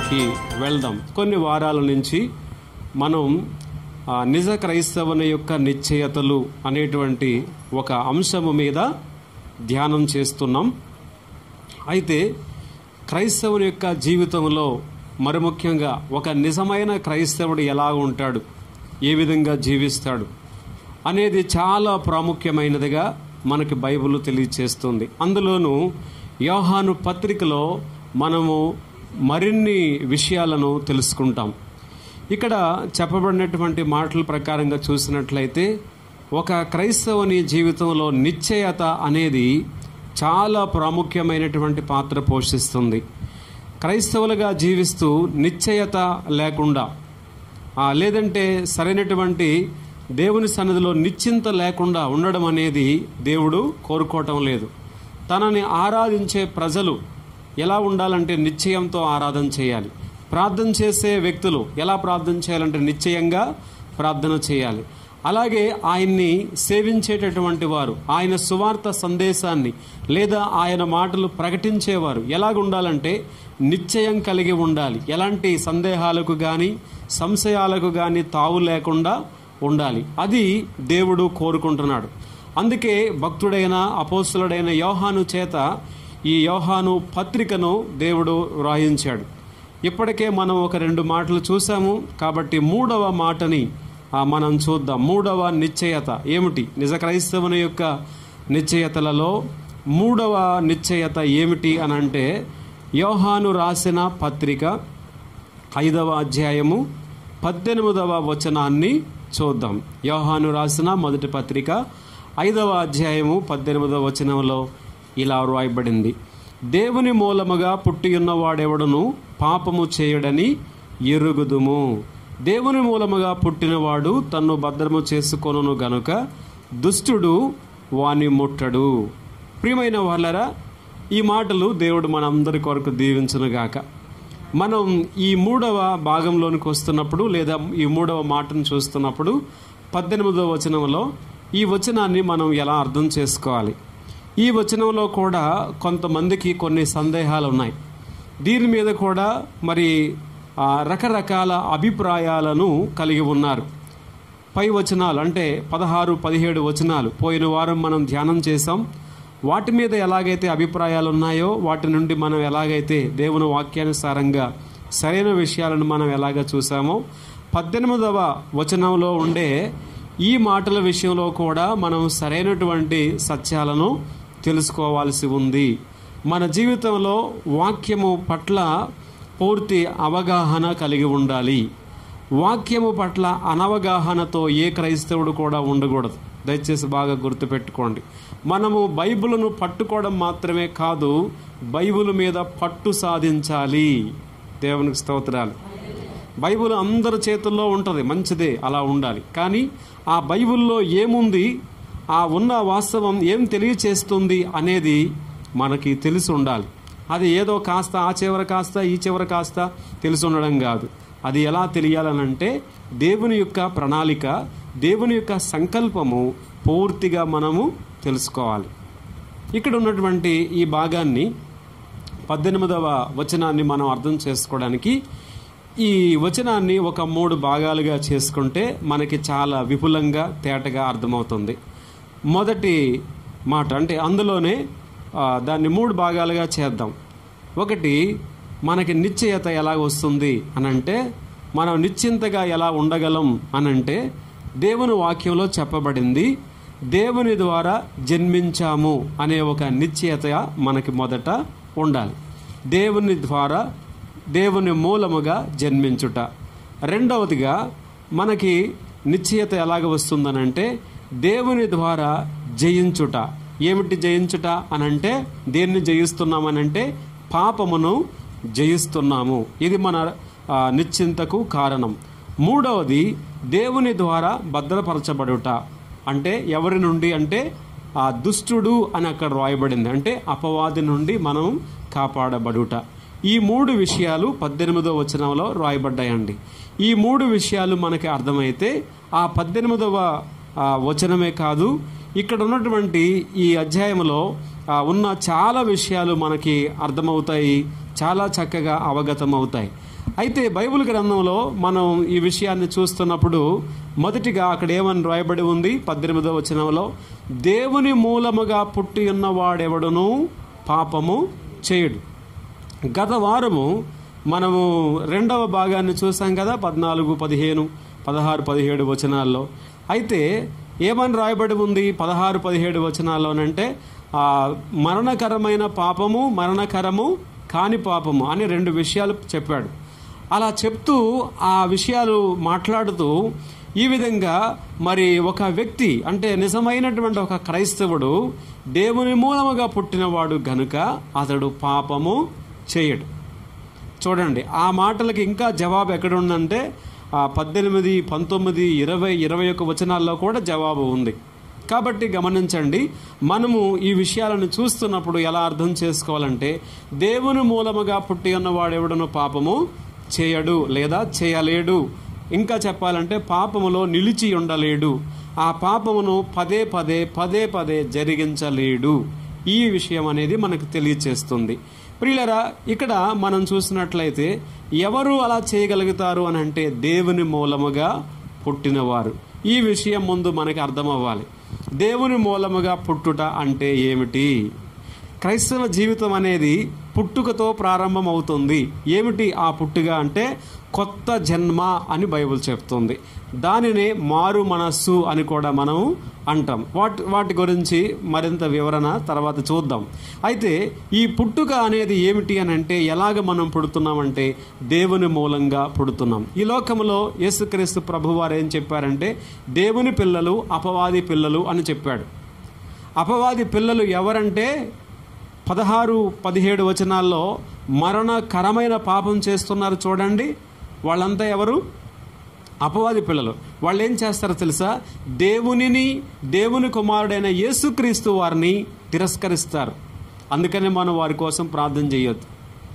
విషయాల్లోకి వెళ్దాం కొన్ని వారాల నుంచి మనం ఆ, నిజ క్రైస్తవుని యొక్క నిశ్చయతలు అనేటువంటి ఒక అంశము మీద ధ్యానం చేస్తున్నాం అయితే క్రైస్తవుని యొక్క జీవితంలో మరి ముఖ్యంగా ఒక నిజమైన క్రైస్తవుడు ఎలా ఉంటాడు ఏ విధంగా జీవిస్తాడు అనేది చాలా ప్రాముఖ్యమైనదిగా మనకి బైబిల్ తెలియచేస్తుంది అందులోనూ యోహాను పత్రికలో మనము మరిన్ని విషయాలను తెలుసుకుంటాం ఇక్కడ చెప్పబడినటువంటి మాటల ప్రకారంగా చూసినట్లయితే ఒక క్రైస్తవుని జీవితంలో నిశ్చయత అనేది చాలా ప్రాముఖ్యమైనటువంటి పాత్ర పోషిస్తుంది క్రైస్తవులుగా జీవిస్తూ నిశ్చయత లేకుండా ఆ, లేదంటే సరైనటువంటి దేవుని సన్నిధిలో నిశ్చింత లేకుండా ఉండడం అనేది దేవుడు కోరుకోవటం లేదు తనని ఆరాధించే ప్రజలు ఎలా ఉండాలంటే నిశ్చయంతో ఆరాధన చేయాలి ప్రార్థన చేసే వ్యక్తులు ఎలా ప్రార్థన చేయాలంటే నిశ్చయంగా ప్రార్థన చేయాలి అలాగే ఆయన్ని సేవించేటటువంటి వారు ఆయన సువార్త సందేశాన్ని లేదా ఆయన మాటలు ప్రకటించేవారు ఎలాగుండాలంటే నిశ్చయం కలిగి ఉండాలి ఎలాంటి సందేహాలకు కానీ సంశయాలకు కానీ తావు లేకుండా ఉండాలి అది దేవుడు కోరుకుంటున్నాడు అందుకే భక్తుడైన అపోస్తులుడైన యోహాను చేత ఈ యోహాను పత్రికను దేవుడు వ్రాయించాడు ఇప్పటికే మనం ఒక రెండు మాటలు చూసాము కాబట్టి మూడవ మాటని ఆ, మనం చూద్దాం మూడవ నిశ్చయత ఏమిటి నిజ క్రైస్తవుని యొక్క నిశ్చయతలలో మూడవ నిశ్చయత ఏమిటి అని అంటే యోహాను రాసిన పత్రిక ఐదవ అధ్యాయము పద్దెనిమిదవ వచనాన్ని చూద్దాం యోహాను రాసిన మొదటి పత్రిక ఐదవ అధ్యాయము పద్దెనిమిదవ వచనంలో ఇలా వ్రాయబడింది దేవుని మూలముగా పుట్టియున్నవాడెవడును పాపము చేయడని ఎరుగుదుము దేవుని మూలముగా పుట్టినవాడు తన్ను భద్రము చేసుకొనును గనుక దుష్టుడు వాని ముట్టడు ప్రియమైన వాళ్ళరా ఈ మాటలు దేవుడు మనందరి కొరకు దీవించునుగాక మనం ఈ మూడవ భాగంలోనికి వస్తున్నప్పుడు లేదా ఈ మూడవ మాటను చూస్తున్నప్పుడు పద్దెనిమిదవ వచనంలో ఈ వచనాన్ని మనం ఎలా అర్థం చేసుకోవాలి ఈ వచనంలో కూడా కొంతమందికి కొన్ని సందేహాలు ఉన్నాయి దీని మీద కూడా మరి ఆ, రకరకాల అభిప్రాయాలను కలిగి ఉన్నారు పై వచనాలు అంటే పదహారు పదిహేడు వచనాలు పోయిన వారం మనం ధ్యానం చేసాం వాటి మీద ఎలాగైతే అభిప్రాయాలు ఉన్నాయో వాటి నుండి మనం ఎలాగైతే దేవుని వాక్యానుసారంగా సరైన విషయాలను మనం ఎలాగ చూసామో పద్దెనిమిదవ వచనంలో ఉండే ఈ మాటల విషయంలో కూడా మనం సరైనటువంటి సత్యాలను తెలుసుకోవాల్సి ఉంది మన జీవితంలో వాక్యము పట్ల పూర్తి అవగాహన కలిగి ఉండాలి వాక్యము పట్ల అనవగాహనతో ఏ క్రైస్తవుడు కూడా ఉండకూడదు దయచేసి బాగా గుర్తుపెట్టుకోండి మనము బైబిల్ను పట్టుకోవడం మాత్రమే కాదు బైబిల్ మీద పట్టు సాధించాలి దేవునికి స్తోత్రాలు బైబిల్ అందరి చేతుల్లో ఉంటుంది మంచిదే అలా ఉండాలి కానీ ఆ బైబిల్లో ఏముంది ఆ ఉన్న వాస్తవం ఏం తెలియచేస్తుంది అనేది మనకి తెలిసి ఉండాలి అది ఏదో కాస్త ఆ చివర కాస్త ఈ చివర కాస్త తెలిసి ఉండడం కాదు అది ఎలా తెలియాలనంటే దేవుని యొక్క ప్రణాళిక దేవుని యొక్క సంకల్పము పూర్తిగా మనము తెలుసుకోవాలి ఇక్కడ ఉన్నటువంటి ఈ భాగాన్ని పద్దెనిమిదవ వచనాన్ని మనం అర్థం చేసుకోవడానికి ఈ వచనాన్ని ఒక మూడు భాగాలుగా చేసుకుంటే మనకి చాలా విపులంగా తేటగా అర్థమవుతుంది మొదటి మాట అంటే అందులోనే ఆ, దాన్ని మూడు భాగాలుగా చేద్దాం ఒకటి మనకి నిశ్చయత ఎలా వస్తుంది అనంటే మనం నిశ్చింతగా ఎలా ఉండగలం అనంటే దేవుని వాక్యంలో చెప్పబడింది దేవుని ద్వారా జన్మించాము అనే ఒక నిశ్చయత మనకి మొదట ఉండాలి దేవుని ద్వారా దేవుని మూలముగా జన్మించుట రెండవదిగా మనకి నిశ్చయత ఎలాగ వస్తుందనంటే దేవుని ద్వారా జయించుట ఏమిటి జయించుట అనంటే దేన్ని జయిస్తున్నామనంటే పాపమును జయిస్తున్నాము ఇది మన ఆ, నిశ్చింతకు కారణం మూడవది దేవుని ద్వారా భద్రపరచబడుట అంటే ఎవరి నుండి అంటే ఆ దుష్టుడు అని అక్కడ రాయబడింది అంటే అపవాది నుండి మనం కాపాడబడుట ఈ మూడు విషయాలు పద్దెనిమిదో వచనంలో రాయబడ్డాయండి ఈ మూడు విషయాలు మనకి అర్థమైతే ఆ పద్దెనిమిదవ ఆ, వచనమే కాదు ఇక్కడ ఉన్నటువంటి ఈ అధ్యాయంలో ఆ, ఉన్న చాలా విషయాలు మనకి అర్థమవుతాయి చాలా చక్కగా అవగతం అవుతాయి అయితే బైబిల్ గ్రంథంలో మనం ఈ విషయాన్ని చూస్తున్నప్పుడు మొదటిగా అక్కడ ఏమని రాయబడి ఉంది పద్దెనిమిదో వచనంలో దేవుని మూలముగా పుట్టి ఉన్నవాడెవడును పాపము చేయడు గత వారము మనము రెండవ భాగాన్ని చూసాం కదా పద్నాలుగు పదిహేను పదహారు పదిహేడు వచనాల్లో అయితే ఏమని రాయబడి ఉంది పదహారు పదిహేడు వచనాల్లోనంటే ఆ మరణకరమైన పాపము మరణకరము కాని పాపము అని రెండు విషయాలు చెప్పాడు అలా చెప్తూ ఆ విషయాలు మాట్లాడుతూ ఈ విధంగా మరి ఒక వ్యక్తి అంటే నిజమైనటువంటి ఒక క్రైస్తవుడు దేవుని మూలముగా పుట్టినవాడు గనుక అతడు పాపము చేయడు చూడండి ఆ మాటలకి ఇంకా జవాబు ఎక్కడ ఉందంటే ఆ పద్దెనిమిది పంతొమ్మిది ఇరవై ఇరవై ఒక్క వచనాల్లో కూడా జవాబు ఉంది కాబట్టి గమనించండి మనము ఈ విషయాలను చూస్తున్నప్పుడు ఎలా అర్థం చేసుకోవాలంటే దేవుని మూలముగా పుట్టి ఉన్నవాడెవడను పాపము చేయడు లేదా చేయలేడు ఇంకా చెప్పాలంటే పాపములో నిలిచి ఉండలేడు ఆ పాపమును పదే పదే పదే పదే జరిగించలేడు ఈ విషయం అనేది మనకు తెలియచేస్తుంది ప్రియులరా ఇక్కడ మనం చూసినట్లయితే ఎవరు అలా చేయగలుగుతారు అని అంటే దేవుని మూలముగా పుట్టినవారు ఈ విషయం ముందు మనకి అర్థం అవ్వాలి దేవుని మూలముగా పుట్టుట అంటే ఏమిటి క్రైస్తవ జీవితం అనేది పుట్టుకతో ప్రారంభమవుతుంది ఏమిటి ఆ పుట్టుక అంటే కొత్త జన్మ అని బైబిల్ చెప్తుంది దానినే మారు మనస్సు అని కూడా మనం అంటాం వాటి వాటి గురించి మరింత వివరణ తర్వాత చూద్దాం అయితే ఈ పుట్టుక అనేది ఏమిటి అని అంటే ఎలాగ మనం పుడుతున్నామంటే దేవుని మూలంగా పుడుతున్నాం ఈ లోకంలో యేసుక్రీస్తు ప్రభువారు ఏం చెప్పారంటే దేవుని పిల్లలు అపవాది పిల్లలు అని చెప్పాడు అపవాది పిల్లలు ఎవరంటే పదహారు పదిహేడు వచనాల్లో మరణకరమైన పాపం చేస్తున్నారు చూడండి వాళ్ళంతా ఎవరు అపవాది పిల్లలు వాళ్ళు ఏం చేస్తారో తెలుసా దేవునిని దేవుని కుమారుడైన యేసుక్రీస్తు వారిని తిరస్కరిస్తారు అందుకని మనం వారి కోసం ప్రార్థన చేయొద్దు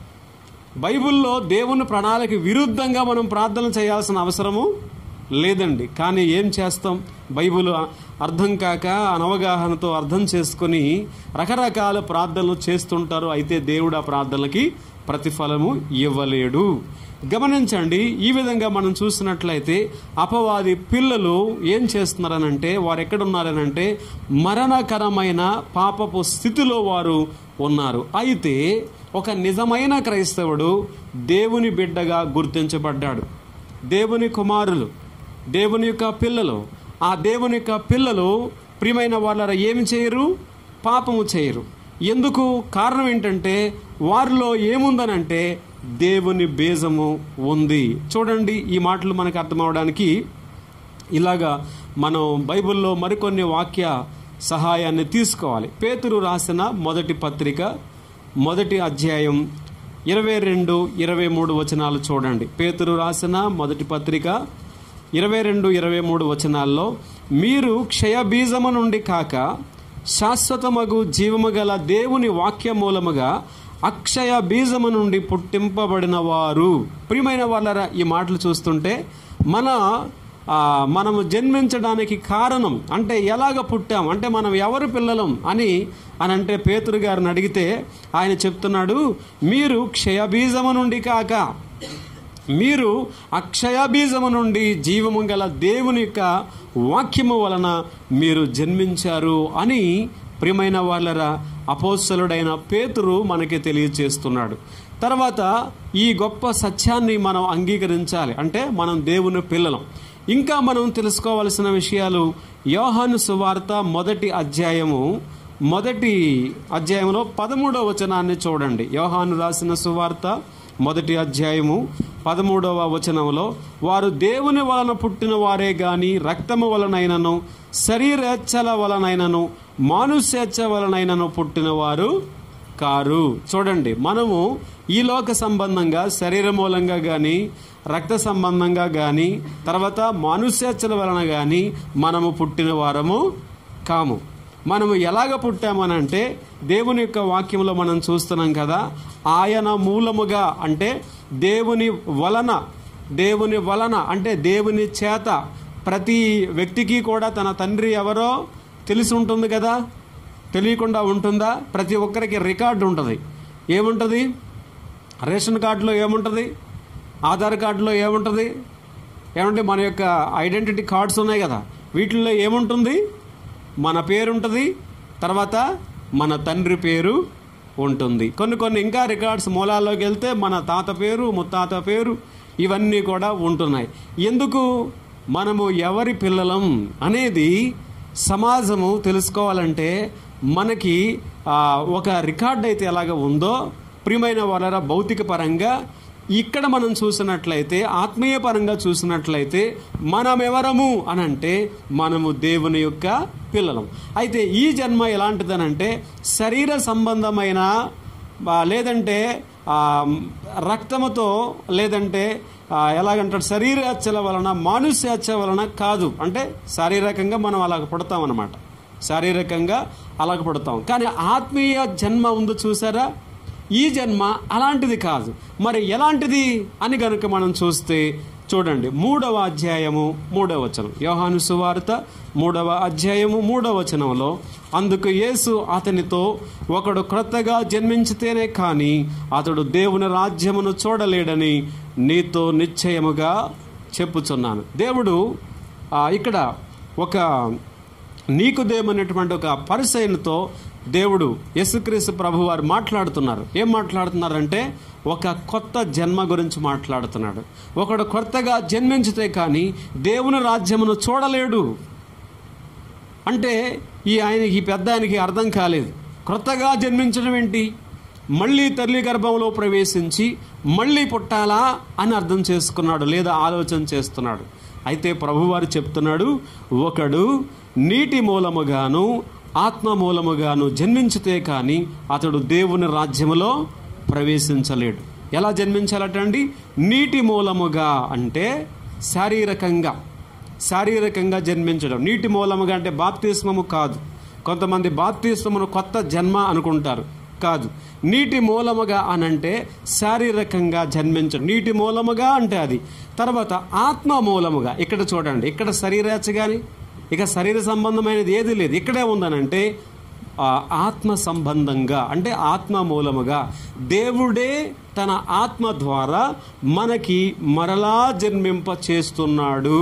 బైబిల్లో దేవుని ప్రణాళిక విరుద్ధంగా మనం ప్రార్థన చేయాల్సిన అవసరము లేదండి కానీ ఏం చేస్తాం బైబిల్ అర్థం కాక అనవగాహనతో అర్థం చేసుకొని రకరకాల ప్రార్థనలు చేస్తుంటారు అయితే దేవుడు ఆ ప్రార్థనలకి ప్రతిఫలము ఇవ్వలేడు గమనించండి ఈ విధంగా మనం చూసినట్లయితే అపవాది పిల్లలు ఏం చేస్తున్నారనంటే వారు ఎక్కడున్నారనంటే మరణకరమైన పాపపు స్థితిలో వారు ఉన్నారు అయితే ఒక నిజమైన క్రైస్తవుడు దేవుని బిడ్డగా గుర్తించబడ్డాడు దేవుని కుమారులు దేవుని యొక్క పిల్లలు ఆ దేవుని యొక్క పిల్లలు ప్రియమైన వాళ్ళ ఏమి చేయరు పాపము చేయరు ఎందుకు కారణం ఏంటంటే వారిలో ఏముందనంటే దేవుని బీజము ఉంది చూడండి ఈ మాటలు మనకు అర్థమవడానికి ఇలాగా మనం బైబిల్లో మరికొన్ని వాక్య సహాయాన్ని తీసుకోవాలి పేతురు రాసిన మొదటి పత్రిక మొదటి అధ్యాయం ఇరవై రెండు ఇరవై మూడు వచనాలు చూడండి పేతురు రాసిన మొదటి పత్రిక ఇరవై రెండు ఇరవై మూడు వచనాల్లో మీరు క్షయబీజము నుండి కాక శాశ్వతమగు జీవము గల దేవుని వాక్య మూలముగా అక్షయ బీజము నుండి పుట్టింపబడిన వారు ప్రియమైన వాళ్ళరా ఈ మాటలు చూస్తుంటే మన ఆ, మనము జన్మించడానికి కారణం అంటే ఎలాగ పుట్టాం అంటే మనం ఎవరు పిల్లలం అని అని అంటే పేతురు గారిని అడిగితే ఆయన చెప్తున్నాడు మీరు క్షయబీజము నుండి కాక మీరు అక్షయ బీజము నుండి జీవము గల దేవుని యొక్క వాక్యము వలన మీరు జన్మించారు అని ప్రియమైన వాళ్ళరా అపోస్తలుడైన పేతురు మనకి తెలియచేస్తున్నాడు తర్వాత ఈ గొప్ప సత్యాన్ని మనం అంగీకరించాలి అంటే మనం దేవుని పిల్లలం ఇంకా మనం తెలుసుకోవాల్సిన విషయాలు యోహాను సువార్త మొదటి అధ్యాయము మొదటి అధ్యాయంలో పదమూడవ వచనాన్ని చూడండి యోహాను రాసిన సువార్త మొదటి అధ్యాయము పదమూడవ వచనంలో వారు దేవుని వలన పుట్టిన వారే గాని రక్తము వలనైనను శరీరేచ్ఛల వలనైనను మానుషేచ్ఛ వలనైనను పుట్టిన వారు కారు చూడండి మనము ఈ లోక సంబంధంగా శరీర మూలంగా కానీ రక్త సంబంధంగా కానీ తర్వాత మానుష్యాచల వలన కానీ మనము పుట్టిన వారము కాము మనము ఎలాగ పుట్టామనంటే దేవుని యొక్క వాక్యంలో మనం చూస్తున్నాం కదా ఆయన మూలముగా అంటే దేవుని వలన దేవుని వలన అంటే దేవుని చేత ప్రతి వ్యక్తికి కూడా తన తండ్రి ఎవరో తెలిసి ఉంటుంది కదా తెలియకుండా ఉంటుందా ప్రతి ఒక్కరికి రికార్డు ఉంటుంది ఏముంటుంది రేషన్ కార్డులో ఏముంటుంది ఆధార్ కార్డులో ఏముంటుంది ఏమంటే మన యొక్క ఐడెంటిటీ కార్డ్స్ ఉన్నాయి కదా వీటిల్లో ఏముంటుంది మన పేరు ఉంటుంది తర్వాత మన తండ్రి పేరు ఉంటుంది కొన్ని కొన్ని ఇంకా రికార్డ్స్ మూలాల్లోకి వెళ్తే మన తాత పేరు ముత్తాత పేరు ఇవన్నీ కూడా ఉంటున్నాయి ఎందుకు మనము ఎవరి పిల్లలం అనేది సమాజము తెలుసుకోవాలంటే మనకి ఆ, ఒక రికార్డ్ అయితే ఎలాగ ఉందో ప్రియమైన వాళ్ళ భౌతిక పరంగా ఇక్కడ మనం చూసినట్లయితే ఆత్మీయ పరంగా చూసినట్లయితే మనమెవరము అని అంటే మనము దేవుని యొక్క పిల్లలం అయితే ఈ జన్మ ఎలాంటిదనంటే శరీర సంబంధమైన ఆ, లేదంటే ఆ, రక్తముతో లేదంటే ఆ, ఎలాగంటాడు శరీర హత్యల వలన మానుష్య హత్య వలన కాదు అంటే శారీరకంగా మనం అలాగ పుడతాం అన్నమాట శారీరకంగా అలాగ పుడతాం కానీ ఆత్మీయ జన్మ ఉందో చూసారా ఈ జన్మ అలాంటిది కాదు మరి ఎలాంటిది అని గనుక మనం చూస్తే చూడండి మూడవ అధ్యాయము మూడవ వచనం యోహాను సువార్త మూడవ అధ్యాయము మూడవ వచనంలో అందుకు యేసు అతనితో ఒకడు క్రొత్తగా జన్మించితేనే కానీ అతడు దేవుని రాజ్యమును చూడలేడని నీతో నిశ్చయముగా చెప్పుచున్నాను దేవుడు ఆ, ఇక్కడ ఒక నీకుదేమనేటువంటి ఒక పరిసైనతో దేవుడు యేసుక్రీస్తు ప్రభు వారు మాట్లాడుతున్నారు ఏం మాట్లాడుతున్నారంటే ఒక కొత్త జన్మ గురించి మాట్లాడుతున్నాడు ఒకడు కొత్తగా జన్మించితే కానీ దేవుని రాజ్యమును చూడలేడు అంటే ఈ ఆయన ఈ పెద్ద ఆయనకి అర్థం కాలేదు క్రొత్తగా జన్మించడం ఏంటి మళ్ళీ తల్లి గర్భంలో ప్రవేశించి మళ్ళీ పుట్టాలా అని అర్థం చేసుకున్నాడు లేదా ఆలోచన చేస్తున్నాడు అయితే ప్రభువారు చెప్తున్నాడు ఒకడు నీటి మూలముగాను ఆత్మ మూలముగాను జన్మించితే కానీ అతడు దేవుని రాజ్యములో ప్రవేశించలేడు ఎలా జన్మించాలటండి నీటి మూలముగా అంటే శారీరకంగా శారీరకంగా జన్మించడం నీటి మూలముగా అంటే బాప్తిస్మము కాదు కొంతమంది బాప్తిస్మమును కొత్త జన్మ అనుకుంటారు కాదు నీటి మూలముగా అనంటే శారీరకంగా జన్మించడం నీటి మూలముగా అంటే అది తర్వాత ఆత్మ మూలముగా ఇక్కడ చూడండి ఇక్కడ శరీరాచ కానీ ఇక శరీర సంబంధమైనది ఏది లేదు ఇక్కడే ఉందనంటే ఆ ఆత్మ సంబంధంగా అంటే ఆత్మ మూలముగా దేవుడే తన ఆత్మ ద్వారా మనకి మరలా జన్మింప చేస్తున్నాడు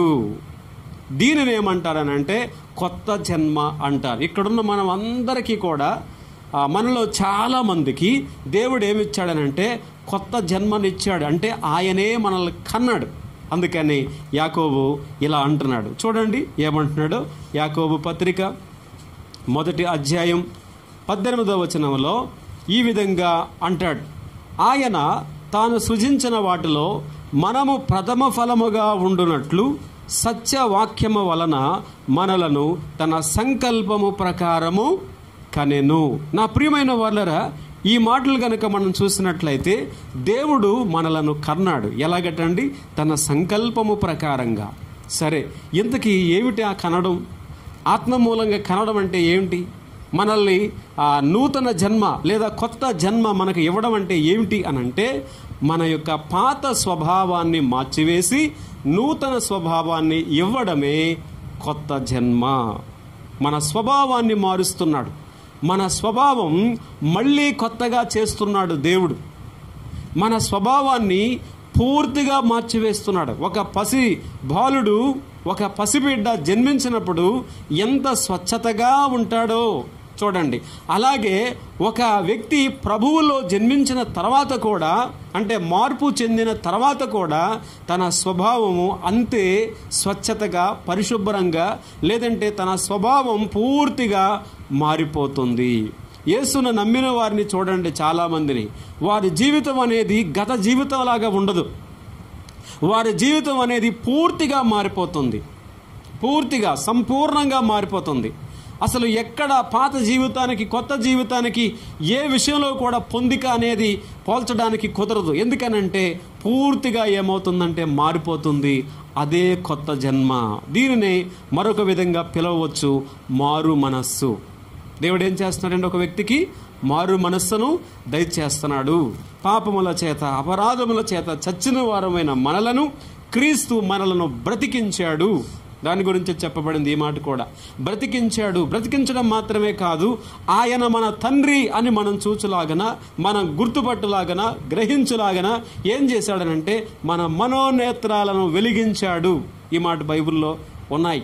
దీనిని ఏమంటారనంటే కొత్త జన్మ అంటారు ఇక్కడున్న మనం అందరికీ కూడా ఆ, మనలో చాలా మందికి దేవుడు ఏమిచ్చాడనంటే కొత్త జన్మనిచ్చాడు అంటే ఆయనే మనల్ని కన్నాడు అందుకని యాకోబు ఇలా అంటున్నాడు చూడండి ఏమంటున్నాడు యాకోబు పత్రిక మొదటి అధ్యాయం పద్దెనిమిదవ వచనంలో ఈ విధంగా అంటాడు ఆయన తాను సృజించిన వాటిలో మనము ప్రథమ ఫలముగా ఉండునట్లు సత్యవాక్యము వలన మనలను తన సంకల్పము ప్రకారము కనెను నా ప్రియమైన వాళ్ళరా ఈ మాటలు గనక మనం చూసినట్లయితే దేవుడు మనలను కన్నాడు ఎలాగటండి తన సంకల్పము ప్రకారంగా సరే ఇంతకీ ఏమిటి ఆ కనడం ఆత్మ మూలంగా కనడం అంటే ఏమిటి మనల్ని ఆ నూతన జన్మ లేదా కొత్త జన్మ మనకు ఇవ్వడం అంటే ఏమిటి అని అంటే మన యొక్క పాత స్వభావాన్ని మార్చివేసి నూతన స్వభావాన్ని ఇవ్వడమే కొత్త జన్మ మన స్వభావాన్ని మారుస్తున్నాడు మన స్వభావం మళ్ళీ కొత్తగా చేస్తున్నాడు దేవుడు మన స్వభావాన్ని పూర్తిగా మార్చివేస్తున్నాడు ఒక పసి బాలుడు ఒక పసిబిడ్డ జన్మించినప్పుడు ఎంత స్వచ్ఛతగా ఉంటాడో చూడండి అలాగే ఒక వ్యక్తి ప్రభువులో జన్మించిన తర్వాత కూడా అంటే మార్పు చెందిన తర్వాత కూడా తన స్వభావము అంతే స్వచ్ఛతగా పరిశుభ్రంగా లేదంటే తన స్వభావం పూర్తిగా మారిపోతుంది యేసును నమ్మిన వారిని చూడండి చాలామందిని వారి జీవితం అనేది గత జీవితంలాగా ఉండదు వారి జీవితం అనేది పూర్తిగా మారిపోతుంది పూర్తిగా సంపూర్ణంగా మారిపోతుంది అసలు ఎక్కడ పాత జీవితానికి కొత్త జీవితానికి ఏ విషయంలో కూడా పొందిక అనేది పోల్చడానికి కుదరదు ఎందుకనంటే పూర్తిగా ఏమవుతుందంటే మారిపోతుంది అదే కొత్త జన్మ దీనిని మరొక విధంగా పిలవవచ్చు మారు మనస్సు దేవుడు ఏం చేస్తున్నాడంటే ఒక వ్యక్తికి మారు మనస్సును దయచేస్తున్నాడు పాపముల చేత అపరాధముల చేత చచ్చిన వారమైన మనలను క్రీస్తు మనలను బ్రతికించాడు దాని గురించి చెప్పబడింది ఈ మాట కూడా బ్రతికించాడు బ్రతికించడం మాత్రమే కాదు ఆయన మన తండ్రి అని మనం చూచులాగన మనం గుర్తుపట్టులాగన గ్రహించులాగన ఏం చేశాడనంటే మన మనోనేత్రాలను వెలిగించాడు ఈ మాట బైబిల్లో ఉన్నాయి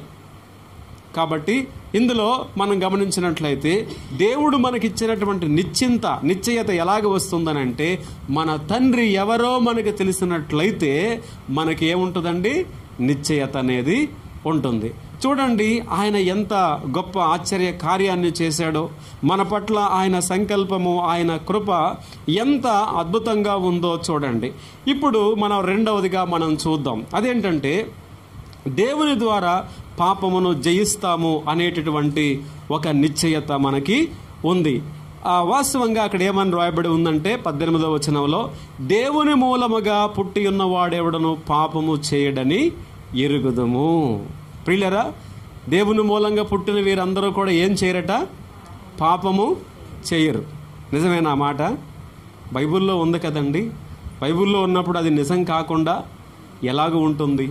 కాబట్టి ఇందులో మనం గమనించినట్లయితే దేవుడు మనకిచ్చినటువంటి నిశ్చింత నిశ్చయత ఎలాగ వస్తుందనంటే మన తండ్రి ఎవరో మనకు తెలిసినట్లయితే మనకి ఏముంటుందండి నిశ్చయత అనేది ఉంటుంది చూడండి ఆయన ఎంత గొప్ప ఆశ్చర్య కార్యాన్ని చేశాడో మన పట్ల ఆయన సంకల్పము ఆయన కృప ఎంత అద్భుతంగా ఉందో చూడండి ఇప్పుడు మనం రెండవదిగా మనం చూద్దాం అదేంటంటే దేవుని ద్వారా పాపమును జయిస్తాము అనేటటువంటి ఒక నిశ్చయత మనకి ఉంది ఆ వాస్తవంగా అక్కడ ఏమని రాయబడి ఉందంటే పద్దెనిమిదవ వచనంలో దేవుని మూలముగా పుట్టి ఉన్నవాడెవడను పాపము చేయడని ఎరుగుదము ప్రియులరా దేవుని మూలంగా పుట్టిన వీరందరూ కూడా ఏం చేయరట పాపము చేయరు నిజమేనా ఆ మాట బైబిల్లో ఉంది కదండి బైబిల్లో ఉన్నప్పుడు అది నిజం కాకుండా ఎలాగ ఉంటుంది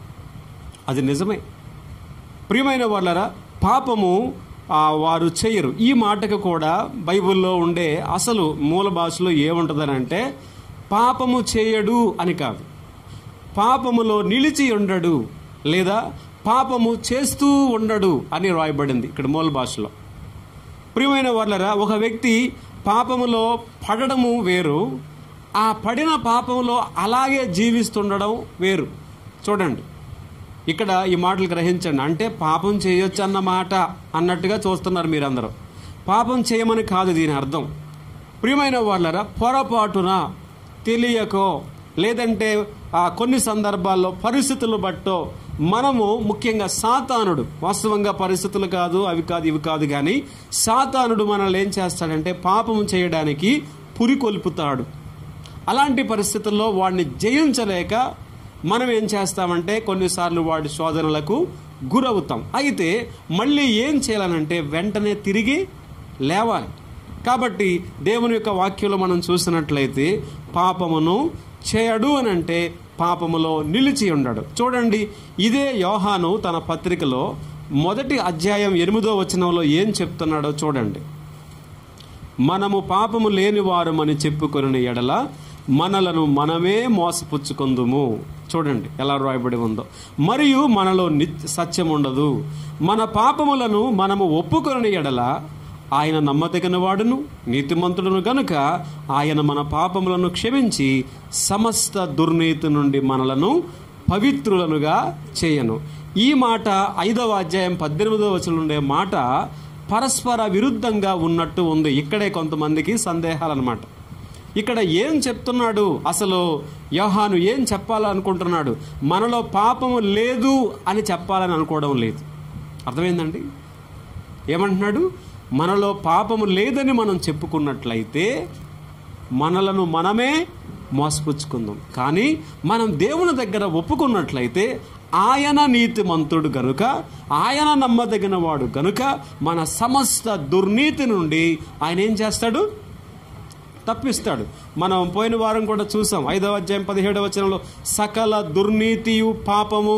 అది నిజమే ప్రియమైన వాళ్ళరా పాపము ఆ, వారు చేయరు ఈ మాటకు కూడా బైబిల్లో ఉండే అసలు మూల భాషలో ఏముంటుందనంటే పాపము చేయడు అని కాదు పాపములో నిలిచి ఉండడు లేదా పాపము చేస్తూ ఉండడు అని రాయబడింది ఇక్కడ మూల భాషలో ప్రియమైన వాళ్ళరా ఒక వ్యక్తి పాపములో పడడము వేరు ఆ పడిన పాపములో అలాగే జీవిస్తుండడం వేరు చూడండి ఇక్కడ ఈ మాటలు గ్రహించండి అంటే పాపం చేయొచ్చు అన్న మాట అన్నట్టుగా చూస్తున్నారు మీరందరూ పాపం చేయమని కాదు దీని అర్థం ప్రియమైన వాళ్ళరా పొరపాటున తెలియకో లేదంటే ఆ కొన్ని సందర్భాల్లో పరిస్థితులు బట్టో మనము ముఖ్యంగా సాతానుడు వాస్తవంగా పరిస్థితులు కాదు అవి కాదు ఇవి కాదు కానీ సాతానుడు మనల్ని ఏం చేస్తాడంటే పాపం చేయడానికి పురికొల్పుతాడు అలాంటి పరిస్థితుల్లో వాడిని జయించలేక మనం ఏం చేస్తామంటే కొన్నిసార్లు వాడి శోధనలకు గురవుతాం అయితే మళ్ళీ ఏం చేయాలనంటే వెంటనే తిరిగి లేవాలి కాబట్టి దేవుని యొక్క వాక్యంలో మనం చూసినట్లయితే పాపమును చేయడు అని అంటే పాపములో నిలిచి ఉండడు చూడండి ఇదే యోహాను తన పత్రికలో మొదటి అధ్యాయం ఎనిమిదో వచనంలో ఏం చెప్తున్నాడో చూడండి మనము పాపము లేని వారమని చెప్పుకొని ఎడల మనలను మనమే మోసపుచ్చుకుందుము చూడండి ఎలా రాయబడి ఉందో మరియు మనలో నిత్య సత్యం ఉండదు మన పాపములను మనము ఒప్పుకొని ఎడల ఆయన నమ్మదగిన వాడును నీతిమంతుడును గనుక ఆయన మన పాపములను క్షమించి సమస్త దుర్నీతి నుండి మనలను పవిత్రులనుగా చేయను ఈ మాట ఐదవ అధ్యాయం పద్దెనిమిదవ వచనం ఉండే మాట పరస్పర విరుద్ధంగా ఉన్నట్టు ఉంది ఇక్కడే కొంతమందికి సందేహాలు అనమాట ఇక్కడ ఏం చెప్తున్నాడు అసలు యోహాను ఏం చెప్పాలనుకుంటున్నాడు మనలో పాపము లేదు అని చెప్పాలని అనుకోవడం లేదు అర్థమైందండి ఏమంటున్నాడు మనలో పాపము లేదని మనం చెప్పుకున్నట్లయితే మనలను మనమే మోసపుచ్చుకుందాం కానీ మనం దేవుని దగ్గర ఒప్పుకున్నట్లయితే ఆయన నీతిమంతుడు గనుక ఆయన నమ్మదగిన వాడు గనుక మన సమస్త దుర్నీతి నుండి ఆయన ఏం చేస్తాడు తప్పిస్తాడు మనం పోయిన వారం కూడా చూసాం ఐదవ అధ్యాయం పదిహేడవ వచనంలో సకల దుర్నీతియు పాపము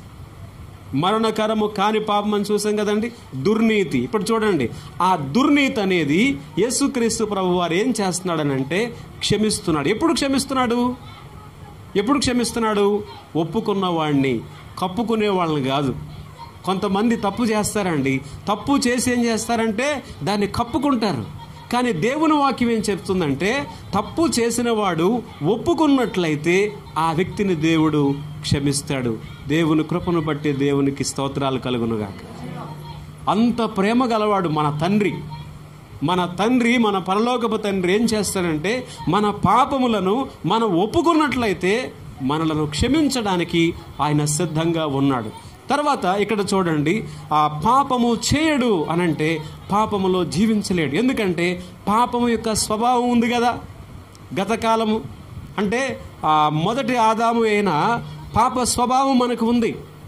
మరణకరము కాని పాపం అని చూసాం కదండి దుర్నీతి ఇప్పుడు చూడండి ఆ దుర్నీతి అనేది యేసుక్రీస్తు ప్రభు వారు ఏం చేస్తున్నాడనంటే క్షమిస్తున్నాడు ఎప్పుడు క్షమిస్తున్నాడు ఎప్పుడు క్షమిస్తున్నాడు ఒప్పుకున్న వాడిని కప్పుకునే వాళ్ళని కాదు కొంతమంది తప్పు చేస్తారండి తప్పు చేసి ఏం చేస్తారంటే దాన్ని కప్పుకుంటారు కానీ దేవుని వాక్యం ఏం చెప్తుందంటే తప్పు చేసిన వాడు ఒప్పుకున్నట్లయితే ఆ వ్యక్తిని దేవుడు క్షమిస్తాడు దేవుని కృపను బట్టి దేవునికి స్తోత్రాలు కలుగునుగాక అంత ప్రేమ గలవాడు మన తండ్రి మన తండ్రి మన పరలోకపు తండ్రి ఏం చేస్తాడంటే మన పాపములను మనం ఒప్పుకున్నట్లయితే మనలను క్షమించడానికి ఆయన సిద్ధంగా ఉన్నాడు తర్వాత ఇక్కడ చూడండి ఆ పాపము చేయడు అనంటే పాపములో జీవించలేడు ఎందుకంటే పాపము యొక్క స్వభావం ఉంది కదా గతకాలము అంటే ఆ మొదటి ఆదాము అయిన పాప స్వభావం మనకు ఉంది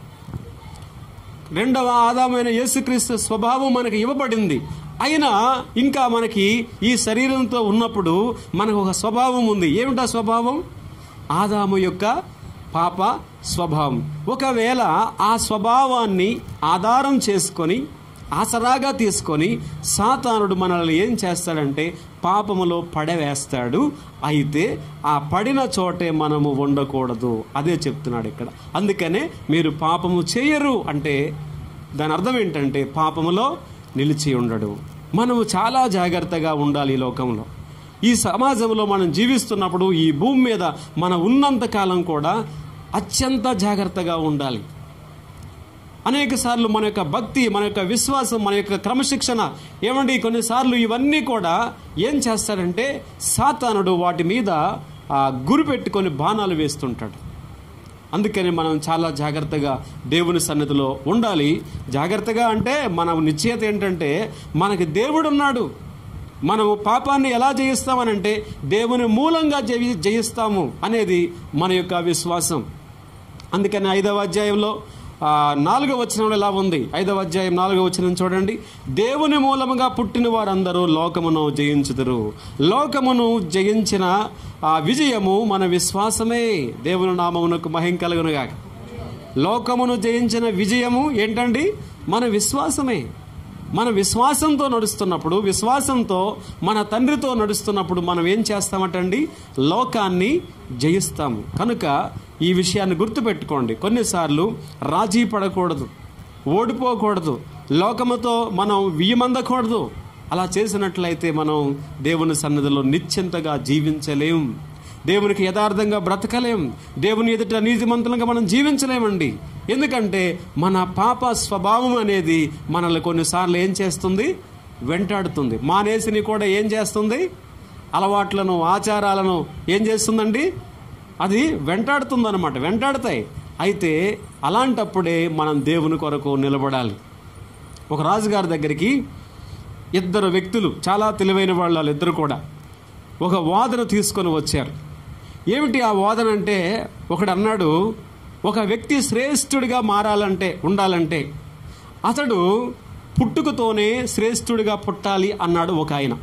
రెండవ ఆదామైన యేసుక్రీస్తు స్వభావం మనకు ఇవ్వబడింది అయినా ఇంకా మనకి ఈ శరీరంతో ఉన్నప్పుడు మనకు ఒక స్వభావం ఉంది ఏమిటా స్వభావం ఆదాము యొక్క పాప స్వభావం ఒకవేళ ఆ స్వభావాన్ని ఆధారం చేసుకొని ఆసరాగా తీసుకొని సాతానుడు మనల్ని ఏం చేస్తాడంటే పాపములో పడవేస్తాడు అయితే ఆ పడిన చోటే మనము ఉండకూడదు అదే చెప్తున్నాడు ఇక్కడ అందుకనే మీరు పాపము చేయరు అంటే దాని అర్థం ఏంటంటే పాపములో నిలిచి ఉండడు మనము చాలా జాగ్రత్తగా ఉండాలి ఈ లోకంలో ఈ సమాజంలో మనం జీవిస్తున్నప్పుడు ఈ భూమి మీద మన ఉన్నంత కాలం కూడా అత్యంత జాగ్రత్తగా ఉండాలి అనేక సార్లు మన యొక్క భక్తి మన యొక్క విశ్వాసం మన యొక్క క్రమశిక్షణ ఏమండి కొన్నిసార్లు ఇవన్నీ కూడా ఏం చేస్తాడంటే సాతానుడు వాటి మీద ఆ, గురి పెట్టుకొని బాణాలు వేస్తుంటాడు అందుకని మనం చాలా జాగ్రత్తగా దేవుని సన్నిధిలో ఉండాలి జాగ్రత్తగా అంటే మన నిశ్చయత ఏంటంటే మనకి దేవుడు ఉన్నాడు మనము పాపాన్ని ఎలా జయిస్తామనంటే దేవుని మూలంగా జయి జయిస్తాము అనేది మన యొక్క విశ్వాసం అందుకని ఐదవ అధ్యాయంలో ఆ, నాలుగవ వచనంలో ఎలా ఉంది ఐదవ అధ్యాయం నాలుగవ వచనం చూడండి దేవుని మూలముగా పుట్టిన వారందరూ లోకమును జయించుదురు లోకమును జయించిన ఆ విజయము మన విశ్వాసమే దేవుని నామమునకు మహిం కలుగునుగా లోకమును జయించిన విజయము ఏంటండి మన విశ్వాసమే మన విశ్వాసంతో నడుస్తున్నప్పుడు విశ్వాసంతో మన తండ్రితో నడుస్తున్నప్పుడు మనం ఏం చేస్తామటండి లోకాన్ని జయిస్తాము కనుక ఈ విషయాన్ని గుర్తుపెట్టుకోండి కొన్నిసార్లు రాజీ పడకూడదు ఓడిపోకూడదు లోకముతో మనం వియమందకూడదు అలా చేసినట్లయితే మనం దేవుని సన్నిధిలో నిశ్చింతగా జీవించలేం దేవునికి యథార్థంగా బ్రతకలేం దేవుని ఎదుట నీతిమంతులుగా మనం జీవించలేమండి ఎందుకంటే మన పాప స్వభావం అనేది మనల్ని కొన్నిసార్లు ఏం చేస్తుంది వెంటాడుతుంది మానేసిని కూడా ఏం చేస్తుంది అలవాట్లను ఆచారాలను ఏం చేస్తుందండి అది వెంటాడుతుంది అనమాట వెంటాడతాయి అయితే అలాంటప్పుడే మనం దేవుని కొరకు నిలబడాలి ఒక రాజుగారి దగ్గరికి ఇద్దరు వ్యక్తులు చాలా తెలివైన వాళ్ళు వాళ్ళిద్దరు కూడా ఒక వాదన తీసుకొని వచ్చారు ఏమిటి ఆ వాదన అంటే ఒకడు అన్నాడు ఒక వ్యక్తి శ్రేష్ఠుడిగా మారాలంటే ఉండాలంటే అతడు పుట్టుకతోనే శ్రేష్ఠుడిగా పుట్టాలి అన్నాడు ఒక ఆయన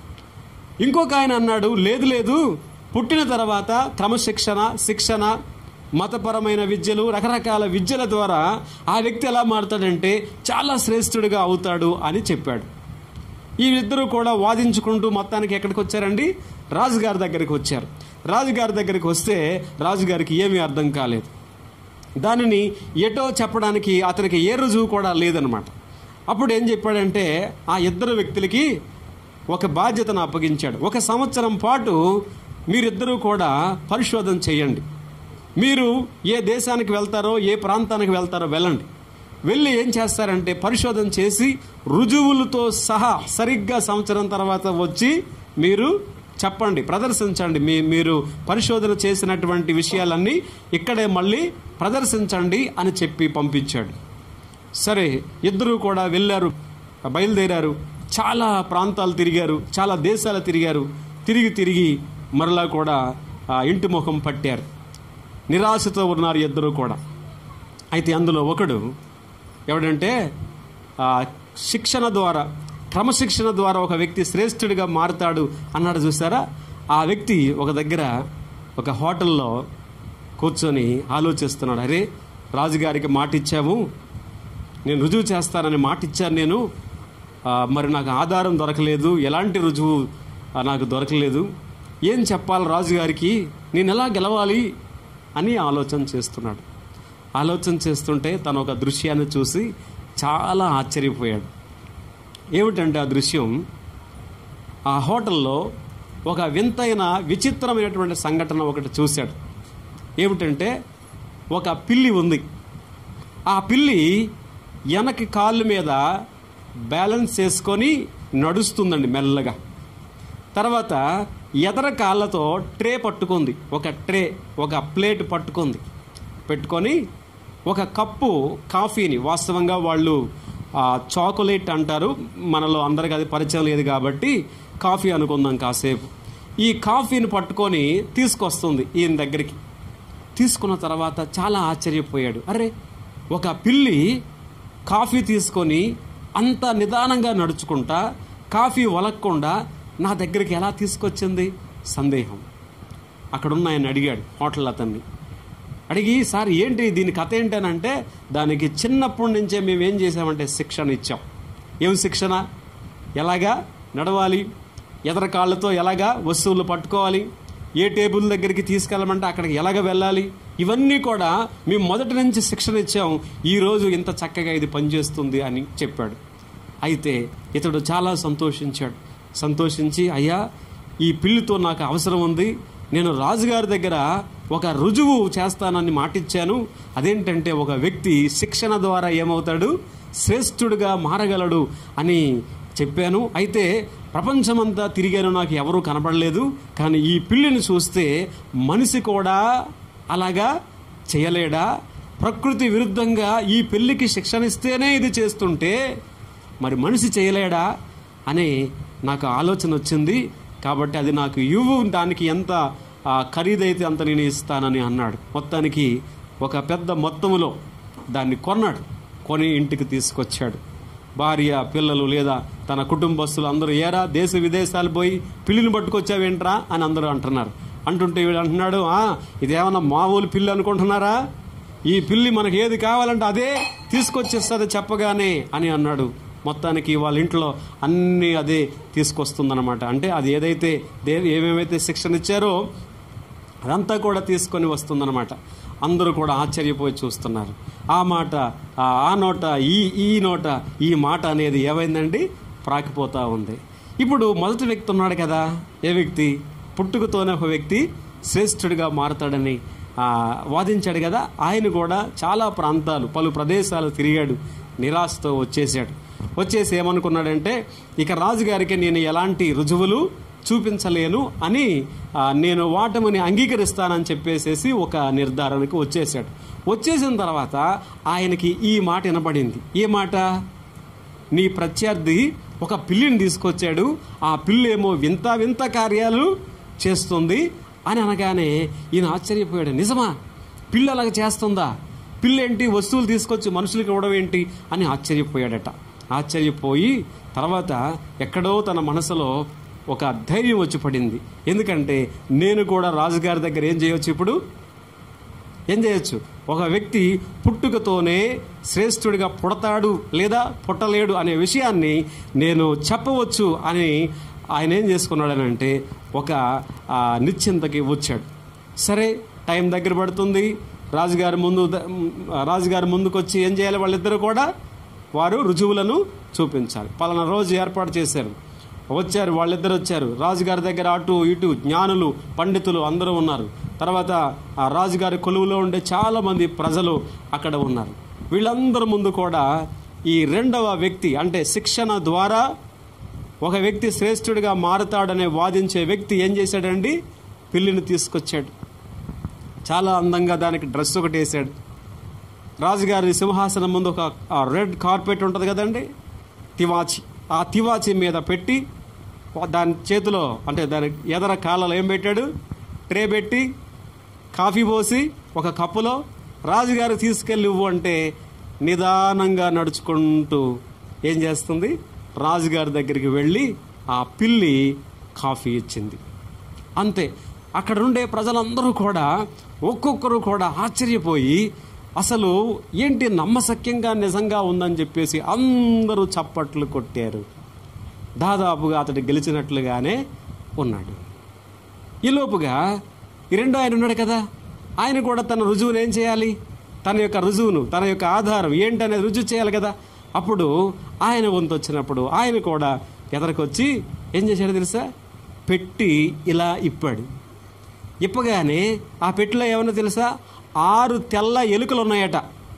ఇంకొక ఆయన అన్నాడు లేదు లేదు పుట్టిన తర్వాత క్రమశిక్షణ శిక్షణ మతపరమైన విద్యలు రకరకాల విద్యల ద్వారా ఆ వ్యక్తి ఎలా మారుతాడంటే చాలా శ్రేష్ఠుడిగా అవుతాడు అని చెప్పాడు ఈ ఇద్దరు కూడా వాదించుకుంటూ మొత్తానికి ఎక్కడికి వచ్చారండి రాజుగారి దగ్గరికి వచ్చారు రాజుగారి దగ్గరికి వస్తే రాజుగారికి ఏమీ అర్థం కాలేదు దానిని ఎటో చెప్పడానికి అతనికి ఏ రుజువు కూడా లేదనమాట అప్పుడు ఏం చెప్పాడంటే ఆ ఇద్దరు వ్యక్తులకి ఒక బాధ్యతను అప్పగించాడు ఒక సంవత్సరం పాటు మీరిద్దరూ కూడా పరిశోధన చేయండి మీరు ఏ దేశానికి వెళ్తారో ఏ ప్రాంతానికి వెళ్తారో వెళ్ళండి వెళ్ళి ఏం చేస్తారంటే పరిశోధన చేసి రుజువులతో సహా సరిగ్గా సంవత్సరం తర్వాత వచ్చి మీరు చెప్పండి ప్రదర్శించండి మీ మీరు పరిశోధన చేసినటువంటి విషయాలన్నీ ఇక్కడే మళ్ళీ ప్రదర్శించండి అని చెప్పి పంపించాడు సరే ఇద్దరు కూడా వెళ్ళారు బయలుదేరారు చాలా ప్రాంతాలు తిరిగారు చాలా దేశాలు తిరిగారు తిరిగి తిరిగి మరలా కూడా ఆ ఇంటి ముఖం పట్టారు నిరాశతో ఉన్నారు ఇద్దరు కూడా అయితే అందులో ఒకడు ఎవడంటే ఆ శిక్షణ ద్వారా క్రమశిక్షణ ద్వారా ఒక వ్యక్తి శ్రేష్ఠుడిగా మారుతాడు అన్నాడు చూసారా ఆ వ్యక్తి ఒక దగ్గర ఒక హోటల్లో కూర్చొని ఆలోచిస్తున్నాడు అరే రాజుగారికి మాట ఇచ్చాము నేను రుజువు చేస్తానని మాట ఇచ్చాను నేను ఆ, మరి నాకు ఆధారం దొరకలేదు ఎలాంటి రుజువు ఆ, నాకు దొరకలేదు ఏం చెప్పాలి రాజుగారికి నేను ఎలా గెలవాలి అని ఆలోచన చేస్తున్నాడు ఆలోచన చేస్తుంటే తను ఒక దృశ్యాన్ని చూసి చాలా ఆశ్చర్యపోయాడు ఏమిటంటే ఆ దృశ్యం ఆ హోటల్లో ఒక వింతైన విచిత్రమైనటువంటి సంఘటన ఒకటి చూశాడు ఏమిటంటే ఒక పిల్లి ఉంది ఆ పిల్లి వెనక కాళ్ళ మీద బ్యాలెన్స్ చేసుకొని నడుస్తుందండి మెల్లగా తర్వాత ఎదర కాళ్ళతో ట్రే పట్టుకుంది ఒక ట్రే ఒక ప్లేట్ పట్టుకుంది పెట్టుకొని ఒక కప్పు కాఫీని వాస్తవంగా వాళ్ళు ఆ, చాకోలెట్ అంటారు మనలో అందరికి అది పరిచయం లేదు కాబట్టి కాఫీ అనుకుందాం కాసేపు ఈ కాఫీని పట్టుకొని తీసుకొస్తుంది ఈయన దగ్గరికి తీసుకున్న తర్వాత చాలా ఆశ్చర్యపోయాడు అరే ఒక పిల్లి కాఫీ తీసుకొని అంత నిదానంగా నడుచుకుంటా కాఫీ వలక్కుండా నా దగ్గరికి ఎలా తీసుకొచ్చింది సందేహం అక్కడున్న ఆయన అడిగాడు హోటల్ అతన్ని అడిగి సార్ ఏంటి దీని కథ ఏంటనంటే దానికి చిన్నప్పటి నుంచే మేము ఏం చేసామంటే శిక్షణ ఇచ్చాం ఏం శిక్షణ ఎలాగా నడవాలి ఎదర కాళ్ళతో ఎలాగా వస్తువులు పట్టుకోవాలి ఏ టేబుల్ దగ్గరికి తీసుకెళ్ళమంటే అక్కడికి ఎలాగ వెళ్ళాలి ఇవన్నీ కూడా మేము మొదటి నుంచి శిక్షణ ఇచ్చాం ఈరోజు ఇంత చక్కగా ఇది పనిచేస్తుంది అని చెప్పాడు అయితే ఇతడు చాలా సంతోషించాడు సంతోషించి అయ్యా ఈ పిల్లితో నాకు అవసరం ఉంది నేను రాజుగారి దగ్గర ఒక రుజువు చేస్తానని మాటిచ్చాను అదేంటంటే ఒక వ్యక్తి శిక్షణ ద్వారా ఏమవుతాడు శ్రేష్ఠుడిగా మారగలడు అని చెప్పాను అయితే ప్రపంచమంతా తిరిగాను నాకు ఎవరూ కనపడలేదు కానీ ఈ పిల్లిని చూస్తే మనిషి కూడా అలాగా చేయలేడా ప్రకృతి విరుద్ధంగా ఈ పెళ్లికి శిక్షణ ఇస్తేనే ఇది చేస్తుంటే మరి మనిషి చేయలేడా అని నాకు ఆలోచన వచ్చింది కాబట్టి అది నాకు ఇవ్వు దానికి ఎంత ఆ, ఖరీదైతే అంత నేను ఇస్తానని అన్నాడు మొత్తానికి ఒక పెద్ద మొత్తములో దాన్ని కొన్నాడు కొని ఇంటికి తీసుకొచ్చాడు భార్య పిల్లలు లేదా తన కుటుంబస్తులు అందరూ ఏరా దేశ విదేశాలు పోయి పిల్లిని పట్టుకొచ్చావేంట్రా అని అందరూ అంటున్నారు అంటుంటే వీడు అంటున్నాడు "ఆ, ఇదేమన్నా మామూలు పిల్లి అనుకుంటున్నారా ఈ పిల్లి మనకి ఏది కావాలంటే అదే తీసుకొచ్చేస్తుంది చెప్పగానే అని అన్నాడు మొత్తానికి వాళ్ళ ఇంట్లో అన్నీ అదే తీసుకొస్తుందన్నమాట అంటే అది ఏదైతే దే ఏమేమైతే శిక్షణ ఇచ్చారో అదంతా కూడా తీసుకొని వస్తుందన్నమాట అందరూ కూడా ఆశ్చర్యపోయి చూస్తున్నారు ఆ మాట ఆ ఆ నోట ఈ ఈ నోట ఈ మాట అనేది ఏమైందండి ప్రాకిపోతా ఉంది ఇప్పుడు మొదటి వ్యక్తి ఉన్నాడు కదా ఏ వ్యక్తి పుట్టుకతోనే ఒక వ్యక్తి శ్రేష్ఠుడిగా మారతాడని ఆ, వాదించాడు కదా ఆయన కూడా చాలా ప్రాంతాలు పలు ప్రదేశాలు తిరిగాడు నిరాశతో వచ్చేసాడు వచ్చేసి ఏమనుకున్నాడంటే ఇక రాజుగారికి నేను ఎలాంటి రుజువులు చూపించలేను అని ఆ, నేను వాటముని అంగీకరిస్తానని చెప్పేసేసి ఒక నిర్ధారణకు వచ్చేసాడు వచ్చేసిన తర్వాత ఆయనకి ఈ మాట వినపడింది ఏ మాట నీ ప్రత్యర్థి ఒక పిల్లిని తీసుకొచ్చాడు ఆ పిల్లి ఏమో వింత వింత కార్యాలు చేస్తుంది అని అనగానే ఈయన ఆశ్చర్యపోయాడు నిజమా పిల్లి అలాగ చేస్తుందా పిల్లి ఏంటి వస్తువులు తీసుకొచ్చి మనుషులకు ఇవ్వడం ఏంటి అని ఆశ్చర్యపోయాడట ఆశ్చర్యపోయి తర్వాత ఎక్కడో తన మనసులో ఒక ధైర్యం వచ్చి పడింది ఎందుకంటే నేను కూడా రాజుగారి దగ్గర ఏం చేయొచ్చు ఇప్పుడు ఏం చేయొచ్చు ఒక వ్యక్తి పుట్టుకతోనే శ్రేష్ఠుడిగా పుడతాడు లేదా పుట్టలేడు అనే విషయాన్ని నేను చెప్పవచ్చు అని ఆయన ఏం చేసుకున్నాడనంటే ఒక ఆ, నిశ్చింతకి వచ్చాడు సరే టైం దగ్గర పడుతుంది రాజుగారి ముందు ద- రాజుగారి ముందుకు వచ్చి ఏం చేయాలి వాళ్ళిద్దరూ కూడా వారు రుజువులను చూపించాలి పలానా రోజు ఏర్పాటు చేశారు వచ్చారు వాళ్ళిద్దరు వచ్చారు రాజుగారి దగ్గర అటు ఇటు జ్ఞానులు పండితులు అందరూ ఉన్నారు తర్వాత ఆ రాజుగారి కొలువులో ఉండే చాలా మంది ప్రజలు అక్కడ ఉన్నారు వీళ్ళందరి ముందు కూడా ఈ రెండవ వ్యక్తి అంటే శిక్షణ ద్వారా ఒక వ్యక్తి శ్రేష్ఠుడిగా మారుతాడనే వాదించే వ్యక్తి ఏం చేశాడండి పిల్లిని తీసుకొచ్చాడు చాలా అందంగా దానికి డ్రెస్ ఒకటి వేసాడు రాజుగారి సింహాసనం ముందు ఒక ఆ రెడ్ కార్పెట్ ఉంటుంది కదండి తివాచి ఆ తివాచి మీద పెట్టి దాని చేతిలో అంటే దాని ఎదర కాళ్ళలో ఏం పెట్టాడు ట్రే పెట్టి కాఫీ పోసి ఒక కప్పులో రాజుగారు తీసుకెళ్ళి ఇవ్వు అంటే నిదానంగా నడుచుకుంటూ ఏం చేస్తుంది రాజుగారి దగ్గరికి వెళ్ళి ఆ పిల్లి కాఫీ ఇచ్చింది అంతే అక్కడ ఉండే ప్రజలందరూ కూడా ఒక్కొక్కరు కూడా ఆశ్చర్యపోయి అసలు ఏంటి నమ్మశక్యంగా నిజంగా ఉందని చెప్పేసి అందరూ చప్పట్లు కొట్టారు దాదాపుగా అతడు గెలిచినట్లుగానే ఉన్నాడు ఈలోపుగా ఈ రెండో ఆయన ఉన్నాడు కదా ఆయన కూడా తన రుజువును ఏం చేయాలి తన యొక్క రుజువును తన యొక్క ఆధారం ఏంటనేది రుజువు చేయాలి కదా అప్పుడు ఆయన వంతు వచ్చినప్పుడు ఆయన కూడా ఎదరికొచ్చి ఏం చేశాడో తెలుసా పెట్టి ఇలా ఇప్పాడు ఇప్పగానే ఆ పెట్టిలో ఏమన్నా తెలుసా ఆరు తెల్ల ఎలుకలు ఉన్నాయట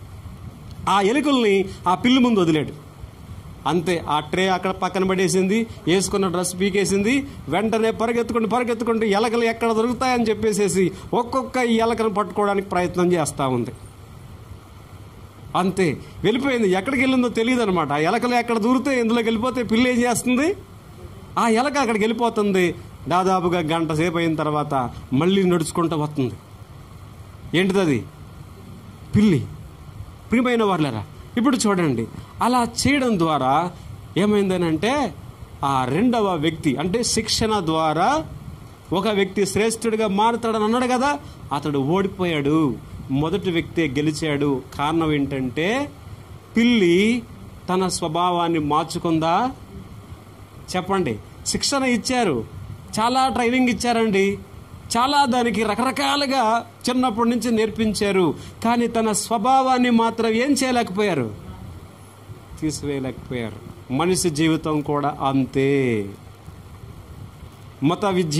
ఆ ఎలుకల్ని ఆ పిల్లి ముందు వదిలాడు అంతే ఆ ట్రే అక్కడ పక్కన పడేసింది వేసుకున్న డ్రెస్ పీకేసింది వెంటనే పరిగెత్తుకుంటూ పరిగెత్తుకుంటూ ఎలకలు ఎక్కడ దొరుకుతాయని చెప్పేసేసి ఒక్కొక్క ఈ ఎలకను పట్టుకోవడానికి ప్రయత్నం చేస్తూ ఉంది అంతే వెళ్ళిపోయింది ఎక్కడికి వెళ్ళిందో తెలియదు అనమాట ఆ ఎలకలు ఎక్కడ దూరితే ఇందులోకి వెళ్ళిపోతే పిల్లి ఏం చేస్తుంది ఆ ఎలక అక్కడికి వెళ్ళిపోతుంది దాదాపుగా గంట సేపు అయిన తర్వాత మళ్ళీ నడుచుకుంటూ వస్తుంది ఏంటిది అది పిల్లి ప్రియమైన వాళ్ళరా ఇప్పుడు చూడండి అలా చేయడం ద్వారా ఏమైందనంటే ఆ రెండవ వ్యక్తి అంటే శిక్షణ ద్వారా ఒక వ్యక్తి శ్రేష్ఠుడిగా మారుతాడని అన్నాడు కదా అతడు ఓడిపోయాడు మొదటి వ్యక్తే గెలిచాడు కారణం ఏంటంటే పిల్లి తన స్వభావాన్ని మార్చుకుందా చెప్పండి శిక్షణ ఇచ్చారు చాలా ట్రైనింగ్ ఇచ్చారండి చాలా దానికి రకరకాలుగా చిన్నప్పటి నుంచి నేర్పించారు కానీ తన స్వభావాన్ని మాత్రం ఏం చేయలేకపోయారు తీసివేయలేకపోయారు మనిషి జీవితం కూడా అంతే మత విద్య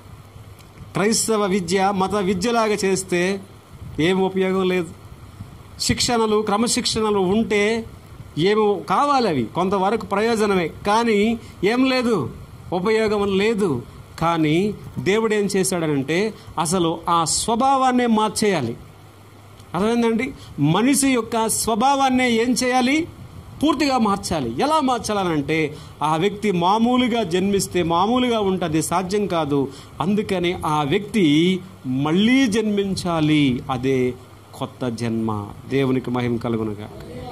క్రైస్తవ విద్య మత విద్యలాగా చేస్తే ఏం ఉపయోగం లేదు శిక్షణలు క్రమశిక్షణలు ఉంటే ఏమో కావాలి అవి కొంతవరకు ప్రయోజనమే కానీ ఏం లేదు ఉపయోగం లేదు కానీ దేవుడు ఏం చేశాడనంటే అసలు ఆ స్వభావాన్నే మార్చేయాలి అర్థమైందండి మనిషి యొక్క స్వభావాన్నే ఏం చేయాలి పూర్తిగా మార్చాలి ఎలా మార్చాలనంటే ఆ వ్యక్తి మామూలుగా జన్మిస్తే మామూలుగా ఉంటుంది సాధ్యం కాదు అందుకని ఆ వ్యక్తి మళ్ళీ జన్మించాలి అదే కొత్త జన్మ దేవునికి మహిమ కలుగునుగా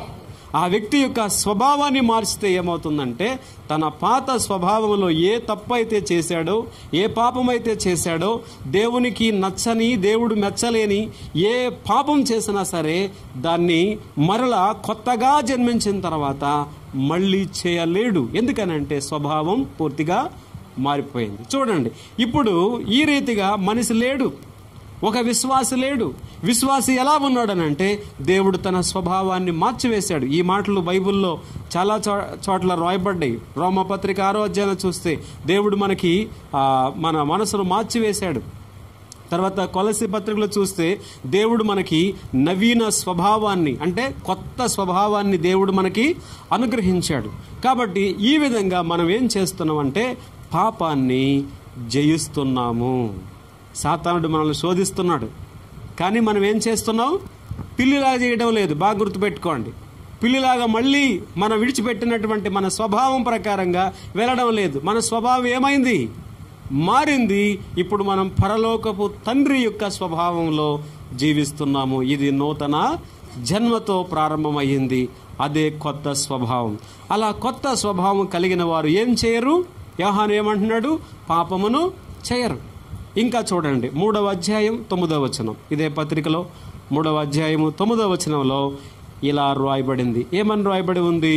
ఆ వ్యక్తి యొక్క స్వభావాన్ని మార్చితే ఏమవుతుందంటే తన పాత స్వభావంలో ఏ తప్పు అయితే చేశాడో ఏ పాపమైతే చేశాడో దేవునికి నచ్చని దేవుడు మెచ్చలేని ఏ పాపం చేసినా సరే దాన్ని మరలా కొత్తగా జన్మించిన తర్వాత మళ్ళీ చేయలేడు ఎందుకనంటే స్వభావం పూర్తిగా మారిపోయింది చూడండి ఇప్పుడు ఈ రీతిగా మనిషి లేడు ఒక విశ్వాసి లేడు విశ్వాసి ఎలా ఉన్నాడనంటే దేవుడు తన స్వభావాన్ని మార్చివేశాడు ఈ మాటలు బైబిల్లో చాలా చో చోట్ల రాయబడ్డాయి రోమపత్రిక ఆరో అధ్యాయం చూస్తే దేవుడు మనకి ఆ, మన మనసును మార్చివేశాడు తర్వాత కొలసి పత్రికలో చూస్తే దేవుడు మనకి నవీన స్వభావాన్ని అంటే కొత్త స్వభావాన్ని దేవుడు మనకి అనుగ్రహించాడు కాబట్టి ఈ విధంగా మనం ఏం చేస్తున్నాం అంటే పాపాన్ని జయిస్తున్నాము సాతానుడు మనల్ని శోధిస్తున్నాడు కానీ మనం ఏం చేస్తున్నాం పిల్లిలాగా చేయడం లేదు బాగా గుర్తుపెట్టుకోండి పిల్లిలాగా మళ్ళీ మనం విడిచిపెట్టినటువంటి మన స్వభావం ప్రకారంగా వెళ్ళడం లేదు మన స్వభావం ఏమైంది మారింది ఇప్పుడు మనం పరలోకపు తండ్రి యొక్క స్వభావంలో జీవిస్తున్నాము ఇది నూతన జన్మతో ప్రారంభమైంది అదే కొత్త స్వభావం అలా కొత్త స్వభావం కలిగిన వారు ఏం చేయరు యోహాను ఏమంటున్నాడు పాపమును చేయరు ఇంకా చూడండి మూడవ అధ్యాయం తొమ్మిదవ వచనం ఇదే పత్రికలో మూడవ అధ్యాయము తొమ్మిదవ వచనంలో ఇలా రాయబడింది ఏమని రాయబడి ఉంది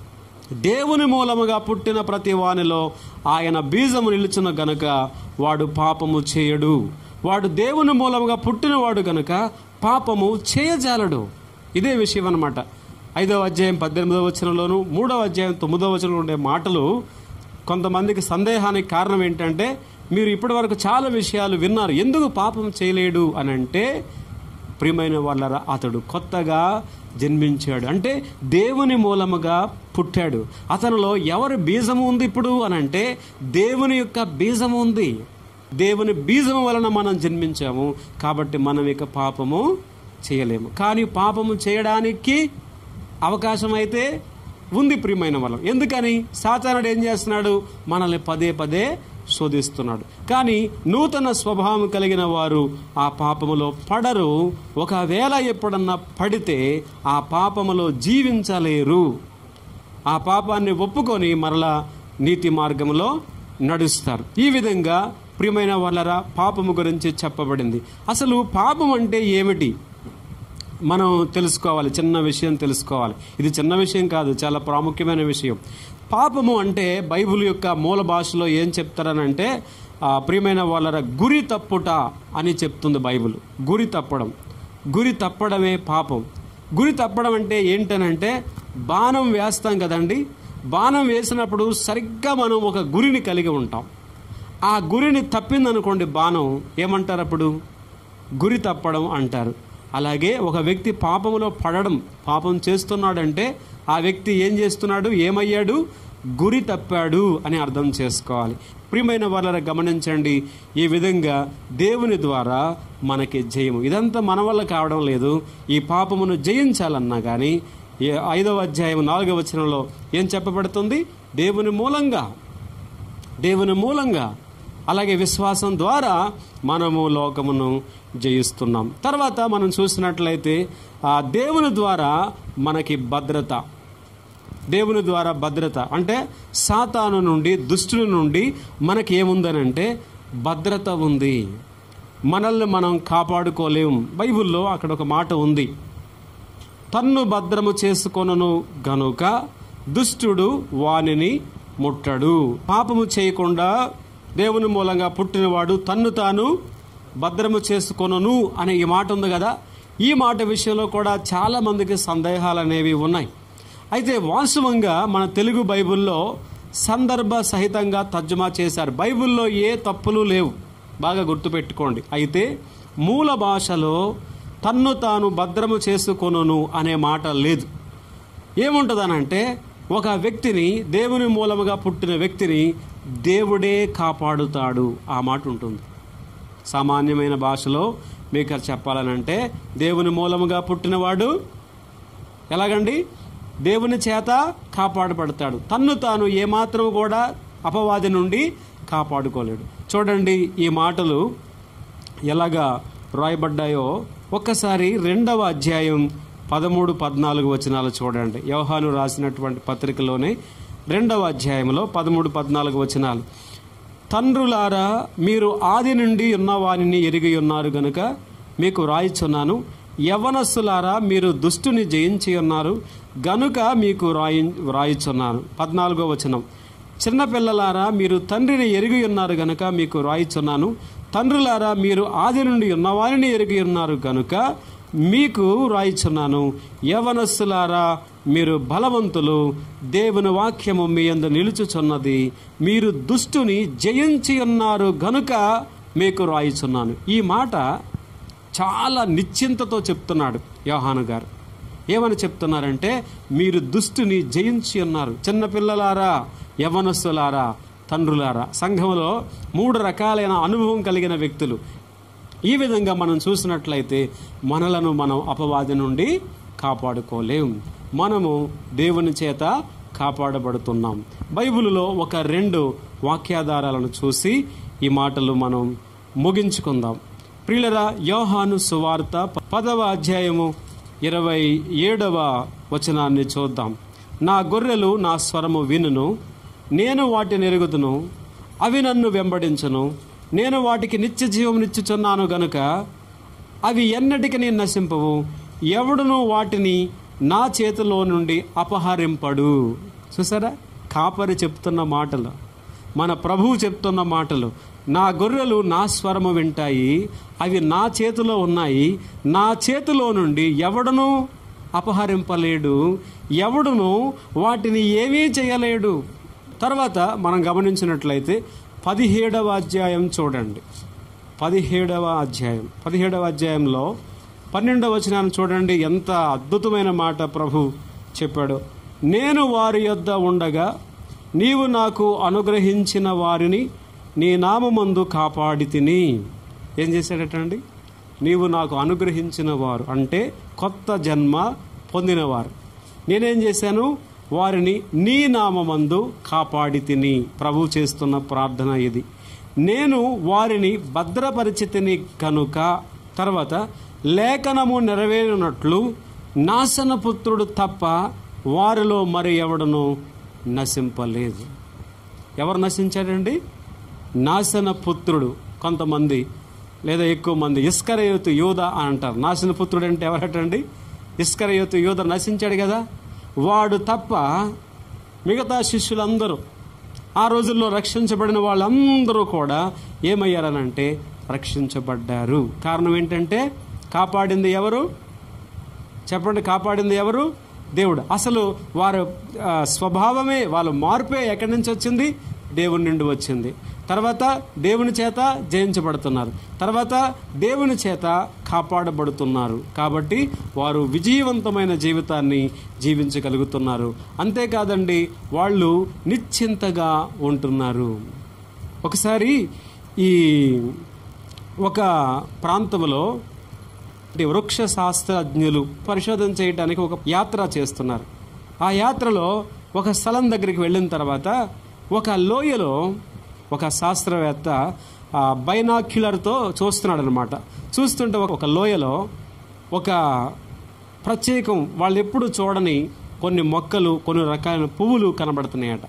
దేవుని మూలముగా పుట్టిన ప్రతి వానిలో ఆయన బీజము నిలుచున్న గనుక వాడు పాపము చేయడు వాడు దేవుని మూలముగా పుట్టినవాడు గనుక పాపము చేయజాలడు ఇదే విషయం అన్నమాట ఐదవ అధ్యాయం పద్దెనిమిదవ వచనంలోను మూడవ అధ్యాయం తొమ్మిదవ వచనంలో ఉండే మాటలు కొంతమందికి సందేహానికి కారణం ఏంటంటే మీరు ఇప్పటి వరకు చాలా విషయాలు విన్నారు ఎందుకు పాపం చేయలేడు అని అంటే ప్రియమైన వాళ్ళరా అతడు కొత్తగా జన్మించాడు అంటే దేవుని మూలముగా పుట్టాడు అతనిలో ఎవరి బీజము ఉంది ఇప్పుడు అని అంటే దేవుని యొక్క బీజము ఉంది దేవుని బీజము వలన మనం జన్మించాము కాబట్టి మనం ఇక పాపము చేయలేము కానీ పాపము చేయడానికి అవకాశం అయితే ఉంది ప్రియమైన వాళ్ళం ఎందుకని సాతానుడు ఏం చేస్తున్నాడు మనల్ని పదే పదే శోధిస్తున్నాడు కానీ నూతన స్వభావం కలిగిన వారు ఆ పాపములో పడరు ఒకవేళ ఎప్పుడన్నా పడితే ఆ పాపములో జీవించలేరు ఆ పాపాన్ని ఒప్పుకొని మరలా నీతి మార్గంలో నడుస్తారు ఈ విధంగా ప్రియమైన వాళ్ళరా పాపము గురించి చెప్పబడింది అసలు పాపం అంటే ఏమిటి మనం తెలుసుకోవాలి చిన్న విషయం తెలుసుకోవాలి ఇది చిన్న విషయం కాదు చాలా ప్రాముఖ్యమైన విషయం పాపము అంటే బైబిల్ యొక్క మూల భాషలో ఏం చెప్తారనంటే ఆ, ప్రియమైన వాళ్ళ గురి తప్పుట అని చెప్తుంది బైబిల్ గురి తప్పడం గురి తప్పడమే పాపం గురి తప్పడం అంటే ఏంటనంటే బాణం వేస్తాం కదండి బాణం వేసినప్పుడు సరిగ్గా మనం ఒక గురిని కలిగి ఉంటాం ఆ గురిని తప్పిందనుకోండి బాణం ఏమంటారు అప్పుడు గురి తప్పడం అంటారు అలాగే ఒక వ్యక్తి పాపములో పడడం పాపం చేస్తున్నాడంటే ఆ వ్యక్తి ఏం చేస్తున్నాడు ఏమయ్యాడు గురి తప్పాడు అని అర్థం చేసుకోవాలి ప్రియమైన వాళ్ళ గమనించండి ఈ విధంగా దేవుని ద్వారా మనకి జయము ఇదంతా మన వల్ల కావడం లేదు ఈ పాపమును జయించాలన్నా కానీ ఈ ఐదవ అధ్యాయం నాలుగవ వచనంలో ఏం చెప్పబడుతుంది దేవుని మూలంగా దేవుని మూలంగా అలాగే విశ్వాసం ద్వారా మనము లోకమును జయిస్తున్నాం తర్వాత మనం చూసినట్లయితే ఆ దేవుని ద్వారా మనకి భద్రత దేవుని ద్వారా భద్రత అంటే సాతాను నుండి దుష్టుల నుండి మనకి ఏముందనంటే భద్రత ఉంది మనల్ని మనం కాపాడుకోలేం బైబిల్లో అక్కడ ఒక మాట ఉంది తన్ను భద్రము చేసుకొనను గనుక దుష్టుడు వానిని ముట్టడు పాపము చేయకుండా దేవుని మూలంగా పుట్టినవాడు తన్ను తాను భద్రము చేసుకొనను అనే ఈ మాట ఉంది కదా ఈ మాట విషయంలో కూడా చాలా మందికి సందేహాలు అనేవి ఉన్నాయి అయితే వాస్తవంగా మన తెలుగు బైబిల్లో సందర్భ సహితంగా తర్జుమా చేశారు బైబిల్లో ఏ తప్పులు లేవు బాగా గుర్తుపెట్టుకోండి అయితే మూల భాషలో తన్ను తాను భద్రము చేసుకొనును అనే మాట లేదు ఏముంటుందనంటే ఒక వ్యక్తిని దేవుని మూలముగా పుట్టిన వ్యక్తిని దేవుడే కాపాడుతాడు ఆ మాట ఉంటుంది సామాన్యమైన భాషలో మీకు అది చెప్పాలనంటే దేవుని మూలముగా పుట్టినవాడు ఎలాగండి దేవుని చేత కాపాడబడతాడు తన్ను తాను ఏమాత్రం కూడా అపవాది నుండి కాపాడుకోలేడు చూడండి ఈ మాటలు ఎలాగా రాయబడ్డాయో ఒక్కసారి రెండవ అధ్యాయం పదమూడు పద్నాలుగు వచనాలు చూడండి యోహాను రాసినటువంటి పత్రికలోనే రెండవ అధ్యాయంలో పదమూడు పద్నాలుగు వచనాలు తండ్రులారా మీరు ఆది నుండి ఉన్నవానిని ఎరిగి ఉన్నారు గనుక మీకు రాయిచున్నాను యవనస్సులారా మీరు దుష్టుని జయించి ఉన్నారు గనుక మీకు రాయి రాయిచున్నాను పద్నాలుగో వచనం చిన్నపిల్లలారా మీరు తండ్రిని ఎరిగి ఉన్నారు గనుక మీకు రాయిచున్నాను తండ్రులారా మీరు ఆది నుండి ఉన్నవారిని ఎరిగి ఉన్నారు గనుక మీకు రాయిచున్నాను యవనస్సులారా మీరు బలవంతులు దేవుని వాక్యము మీ యందు నిలుచుచున్నది మీరు దుష్టుని జయించి ఉన్నారు గనుక మీకు రాయిచున్నాను ఈ మాట చాలా నిశ్చింతతో చెప్తున్నాడు యోహాను గారు ఏమని చెప్తున్నారంటే మీరు దుష్టుని జయించి ఉన్నారు చిన్నపిల్లలారా యవనస్సులారా తండ్రులారా సంఘంలో మూడు రకాలైన అనుభవం కలిగిన వ్యక్తులు ఈ విధంగా మనం చూసినట్లయితే మనలను మనం అపవాది నుండి కాపాడుకోలేం మనము దేవుని చేత కాపాడబడుతున్నాం బైబిలులో ఒక రెండు వాక్యాధారాలను చూసి ఈ మాటలు మనం ముగించుకుందాం ప్రియులరా యోహాను సువార్త పదవ అధ్యాయము ఇరవై ఏడవ వచనాన్ని చూద్దాం నా గొర్రెలు నా స్వరము వినును నేను వాటిని ఎరుగుదును అవి నన్ను వెంబడించును నేను వాటికి నిత్య జీవమునిచ్చుచున్నాను గనుక అవి ఎన్నటికి నేను నశింపవు ఎవడును వాటిని నా చేతిలో నుండి అపహరింపడు చూసారా కాపరి చెప్తున్న మాటలు మన ప్రభువు చెప్తున్న మాటలు నా గొర్రెలు నా స్వరము వింటాయి అవి నా చేతిలో ఉన్నాయి నా చేతిలో నుండి ఎవడును అపహరింపలేడు ఎవడును వాటిని ఏమీ చేయలేడు తర్వాత మనం గమనించినట్లయితే పదిహేడవ అధ్యాయం చూడండి పదిహేడవ అధ్యాయం పదిహేడవ అధ్యాయంలో పన్నెండవ వచనాన్ని చూడండి ఎంత అద్భుతమైన మాట ప్రభు చెప్పాడు నేను వారి యొద్ద ఉండగా నీవు నాకు అనుగ్రహించిన వారిని నీ నామందు కాపాడి తిని ఏం చేశాడటండి నీవు నాకు అనుగ్రహించిన వారు అంటే కొత్త జన్మ పొందినవారు నేనేం చేశాను వారిని నీ నామందు కాపాడి తిని ప్రభు చేస్తున్న ప్రార్థన ఇది నేను వారిని భద్రపరిచితిని కనుక తర్వాత లేఖనము నెరవేరినట్లు నాశనపుత్రుడు తప్ప వారిలో మరి ఎవడను నశింపలేదు ఎవరు నశించారండి నాశన పుత్రుడు కొంతమంది లేదా ఎక్కువ మంది ఇస్కరయోతు యోధ అని అంటారు నాశన పుత్రుడు అంటే ఎవరటండి ఇస్కరయోతు యోధ నశించాడు కదా వాడు తప్ప మిగతా శిష్యులందరూ ఆ రోజుల్లో రక్షించబడిన వాళ్ళందరూ కూడా ఏమయ్యారనంటే రక్షించబడ్డారు కారణం ఏంటంటే కాపాడింది ఎవరు చెప్పండి కాపాడింది ఎవరు దేవుడు అసలు వారు ఆ, స్వభావమే వాళ్ళ మార్పే ఎక్కడి నుంచి వచ్చింది దేవుని నుండి వచ్చింది తర్వాత దేవుని చేత జయించబడుతున్నారు తర్వాత దేవుని చేత కాపాడబడుతున్నారు కాబట్టి వారు విజయవంతమైన జీవితాన్ని జీవించగలుగుతున్నారు అంతేకాదండి వాళ్ళు నిశ్చింతగా ఉంటున్నారు ఒకసారి ఈ ఒక ప్రాంతంలో అంటే వృక్ష శాస్త్రజ్ఞులు పరిశోధన చేయడానికి ఒక యాత్ర చేస్తున్నారు ఆ యాత్రలో ఒక స్థలం దగ్గరికి వెళ్ళిన తర్వాత ఒక లోయలో ఒక శాస్త్రవేత్త ఆ బైనాక్యులర్తో చూస్తున్నాడు అనమాట చూస్తుంటే ఒక- ఒక లోయలో ఒక ప్రత్యేకం వాళ్ళు ఎప్పుడు చూడని కొన్ని మొక్కలు కొన్ని రకాలైన పువ్వులు కనబడుతున్నాయట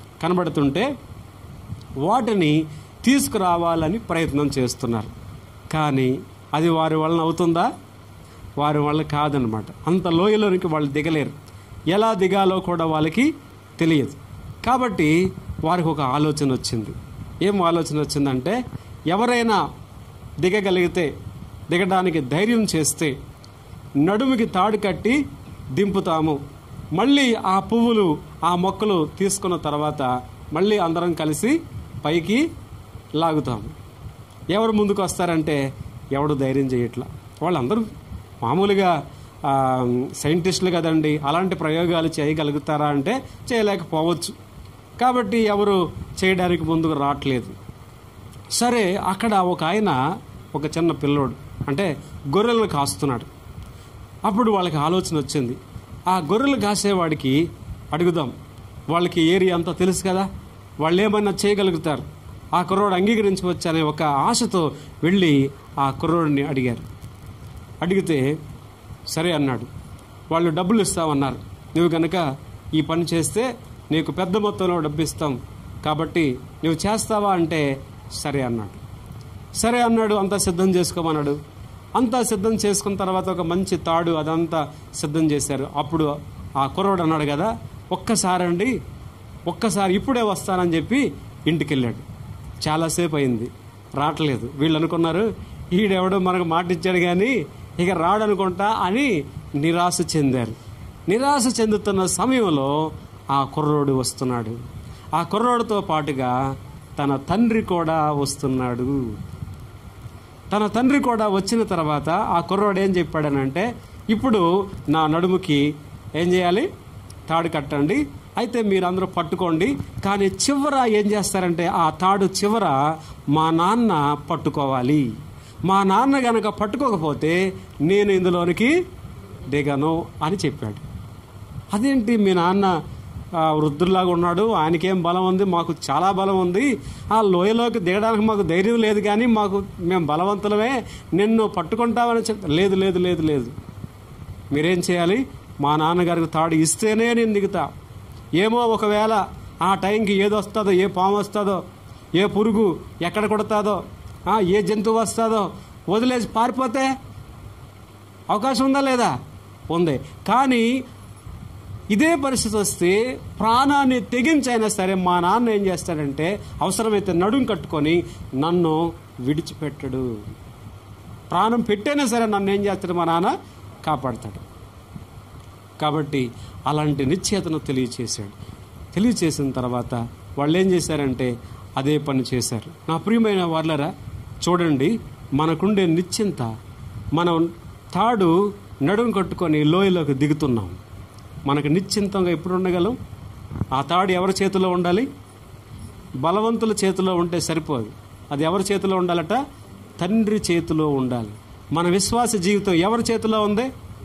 కనబడుతుంటే వాటిని తీసుకురావాలని ప్రయత్నం చేస్తున్నారు కానీ అది వారి వలన అవుతుందా వారి వల్ల కాదనమాట అంత లోయలోనికి వాళ్ళు దిగలేరు ఎలా దిగాలో కూడా వాళ్ళకి తెలియదు కాబట్టి వారికి ఒక ఆలోచన వచ్చింది ఏం ఆలోచన వచ్చిందంటే ఎవరైనా దిగగలిగితే దిగడానికి ధైర్యం చేస్తే నడుముకి తాడు కట్టి దింపుతాము మళ్ళీ ఆ పువ్వులు ఆ మొక్కలు తీసుకున్న తర్వాత మళ్ళీ అందరం కలిసి పైకి లాగుతాము ఎవరు ముందుకు వస్తారంటే ఎవడు ధైర్యం చేయట్లా వాళ్ళందరూ మామూలుగా ఆ, సైంటిస్టులు కదండి అలాంటి ప్రయోగాలు చేయగలుగుతారా అంటే చేయలేకపోవచ్చు కాబట్టి ఎవరు చేయడానికి ముందుకు రావట్లేదు సరే అక్కడ ఒక ఆయన ఒక చిన్న పిల్లోడు అంటే గొర్రెలను కాస్తున్నాడు అప్పుడు వాళ్ళకి ఆలోచన వచ్చింది ఆ గొర్రెలు కాసేవాడికి అడుగుదాం వాళ్ళకి ఏరియా అంతా తెలుసు కదా వాళ్ళు ఏమైనా చేయగలుగుతారు ఆ కుర్రోడు అంగీకరించవచ్చు అనే ఒక ఆశతో వెళ్ళి ఆ కుర్రోడిని అడిగారు అడిగితే సరే అన్నాడు వాళ్ళు డబ్బులు ఇస్తామన్నారు నువ్వు కనుక ఈ పని చేస్తే నీకు పెద్ద మొత్తంలో డబ్బు ఇస్తాం కాబట్టి నువ్వు చేస్తావా అంటే సరే అన్నాడు సరే అన్నాడు అంతా సిద్ధం చేసుకోమన్నాడు అంతా సిద్ధం చేసుకున్న తర్వాత ఒక మంచి తాడు అదంతా సిద్ధం చేశారు అప్పుడు ఆ కుర్రోడు అన్నాడు కదా ఒక్కసారి అండి ఒక్కసారి ఇప్పుడే వస్తానని చెప్పి ఇంటికి వెళ్ళాడు చాలాసేపు అయింది రావట్లేదు వీళ్ళు అనుకున్నారు ఈడెవడో మనకు మాట ఇచ్చాడు కానీ ఇక రాడనుకుంటా అని నిరాశ చెందారు నిరాశ చెందుతున్న సమయంలో ఆ కుర్రోడు వస్తున్నాడు ఆ కుర్రోడితో పాటుగా తన తండ్రి కూడా వస్తున్నాడు తన తండ్రి కూడా వచ్చిన తర్వాత ఆ కుర్రోడు ఏం చెప్పాడనంటే ఇప్పుడు నా నడుముకి ఏం చేయాలి తాడు కట్టండి అయితే మీరందరూ పట్టుకోండి కానీ చివర ఏం చేస్తారంటే ఆ తాడు చివర మా నాన్న పట్టుకోవాలి మా నాన్న గనక పట్టుకోకపోతే నేను ఇందులోనికి దిగను అని చెప్పాడు అదేంటి మీ నాన్న ఆ, వృద్ధుల్లాగా ఉన్నాడు ఆయనకేం బలం ఉంది మాకు చాలా బలం ఉంది ఆ లోయలోకి దిగడానికి మాకు ధైర్యం లేదు కానీ మాకు మేము బలవంతులమే నిన్ను పట్టుకుంటామని చెప్ లేదు లేదు లేదు లేదు మీరేం చేయాలి మా నాన్నగారికి తాడు ఇస్తేనే నేను దిగుతా ఏమో ఒకవేళ ఆ టైంకి ఏది వస్తుందో ఏ పాము వస్తుందో ఏ పురుగు ఎక్కడ కొడతాదో ఆ, ఏ జంతువు వస్తుందో వదిలేసి పారిపోతే అవకాశం ఉందా లేదా ఉంది కానీ ఇదే పరిస్థితి వస్తే ప్రాణాన్ని తెగించైనా సరే మా నాన్న ఏం చేస్తాడంటే అవసరమైతే నడుం కట్టుకొని నన్ను విడిచిపెట్టడు ప్రాణం పెట్టైనా సరే నన్ను ఏం చేస్తాడు మా నాన్న కాపాడతాడు కాబట్టి అలాంటి నిశ్చేతను తెలియచేశాడు తెలియచేసిన తర్వాత వాళ్ళు ఏం చేశారంటే అదే పని చేశారు నా ప్రియమైన వాళ్ళరా చూడండి మనకుండే నిశ్చింత మనం తాడు నడుం కట్టుకొని లోయలోకి దిగుతున్నాం మనకు నిశ్చింతంగా ఎప్పుడు ఉండగలం ఆ తాడు ఎవరి చేతిలో ఉండాలి బలవంతుల చేతిలో ఉంటే సరిపోదు అది ఎవరి చేతిలో ఉండాలట తండ్రి చేతిలో ఉండాలి మన విశ్వాస జీవితం ఎవరి చేతిలో ఉంది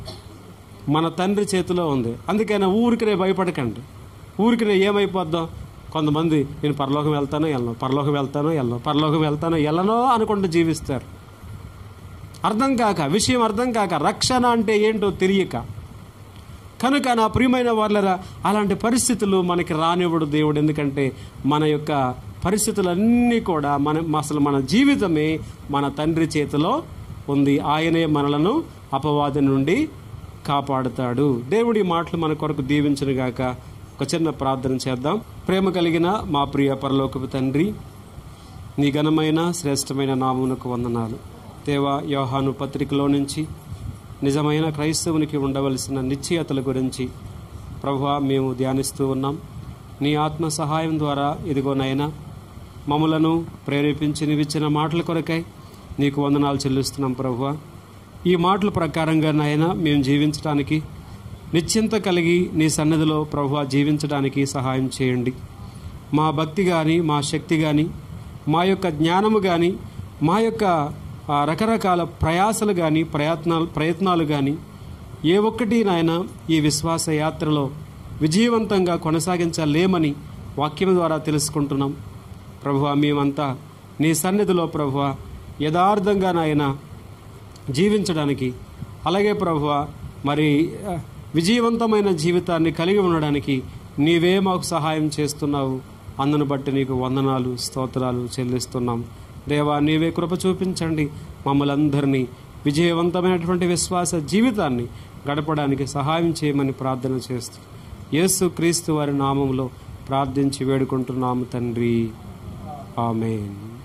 మన తండ్రి చేతిలో ఉంది అందుకని ఊరికనే భయపడకండి ఊరికనే ఏమైపోద్దాం కొంతమంది నేను పరలోకం వెళ్తానో వెళ్ళను పరలోకం వెళ్తానో వెళ్ళను పరలోకం వెళ్తానో వెళ్ళనో అనుకుంటూ జీవిస్తారు అర్థం కాక విషయం అర్థం కాక రక్షణ అంటే ఏంటో తెలియక కనుక నా ప్రియమైన వాళ్ళరా అలాంటి పరిస్థితులు మనకి రానివ్వడు దేవుడు ఎందుకంటే మన యొక్క పరిస్థితులన్నీ కూడా మన అసలు మన జీవితమే మన తండ్రి చేతిలో ఉంది ఆయనే మనలను అపవాది నుండి కాపాడుతాడు దేవుడి మాటలు మన కొరకు దీవించను గాక ఒక చిన్న ప్రార్థన చేద్దాం ప్రేమ కలిగిన మా ప్రియ పరలోకపు తండ్రి నీ ఘనమైన శ్రేష్టమైన నామునకు వందనాలు దేవా యోహాను పత్రికలో నుంచి నిజమైన క్రైస్తవునికి ఉండవలసిన నిశ్చయతల గురించి ప్రభువా మేము ధ్యానిస్తూ ఉన్నాం నీ ఆత్మ సహాయం ద్వారా ఇదిగోనైనా మమ్మలను ప్రేరేపించి నీవిచ్చిన మాటల కొరకై నీకు వందనాలు చెల్లిస్తున్నాం ప్రభువా ఈ మాటల ప్రకారంగా నాయన మేము జీవించడానికి నిశ్చింత కలిగి నీ సన్నిధిలో ప్రభువా జీవించడానికి సహాయం చేయండి మా భక్తి కానీ మా శక్తి కానీ మా యొక్క జ్ఞానము కానీ మా యొక్క ఆ, రకరకాల ప్రయాసలు కానీ ప్రయత్నాలు ప్రయత్నాలు కానీ ఏ ఒక్కటి నాయన ఈ విశ్వాస యాత్రలో విజయవంతంగా కొనసాగించలేమని వాక్యం ద్వారా తెలుసుకుంటున్నాం ప్రభువా మేమంతా నీ సన్నిధిలో ప్రభువా యథార్థంగా నాయన జీవించడానికి అలాగే ప్రభువ మరి ఆ, విజయవంతమైన జీవితాన్ని కలిగి ఉండడానికి నీవే మాకు సహాయం చేస్తున్నావు అందును బట్టి నీకు వందనాలు స్తోత్రాలు చెల్లిస్తున్నాం దేవా నీవే కృప చూపించండి మమ్మల్ని అందరినీ విజయవంతమైనటువంటి విశ్వాస జీవితాన్ని గడపడానికి సహాయం చేయమని ప్రార్థన చేస్తూ యేసు క్రీస్తు వారి నామంలో ప్రార్థించి వేడుకుంటున్నాము తండ్రి ఆమెన్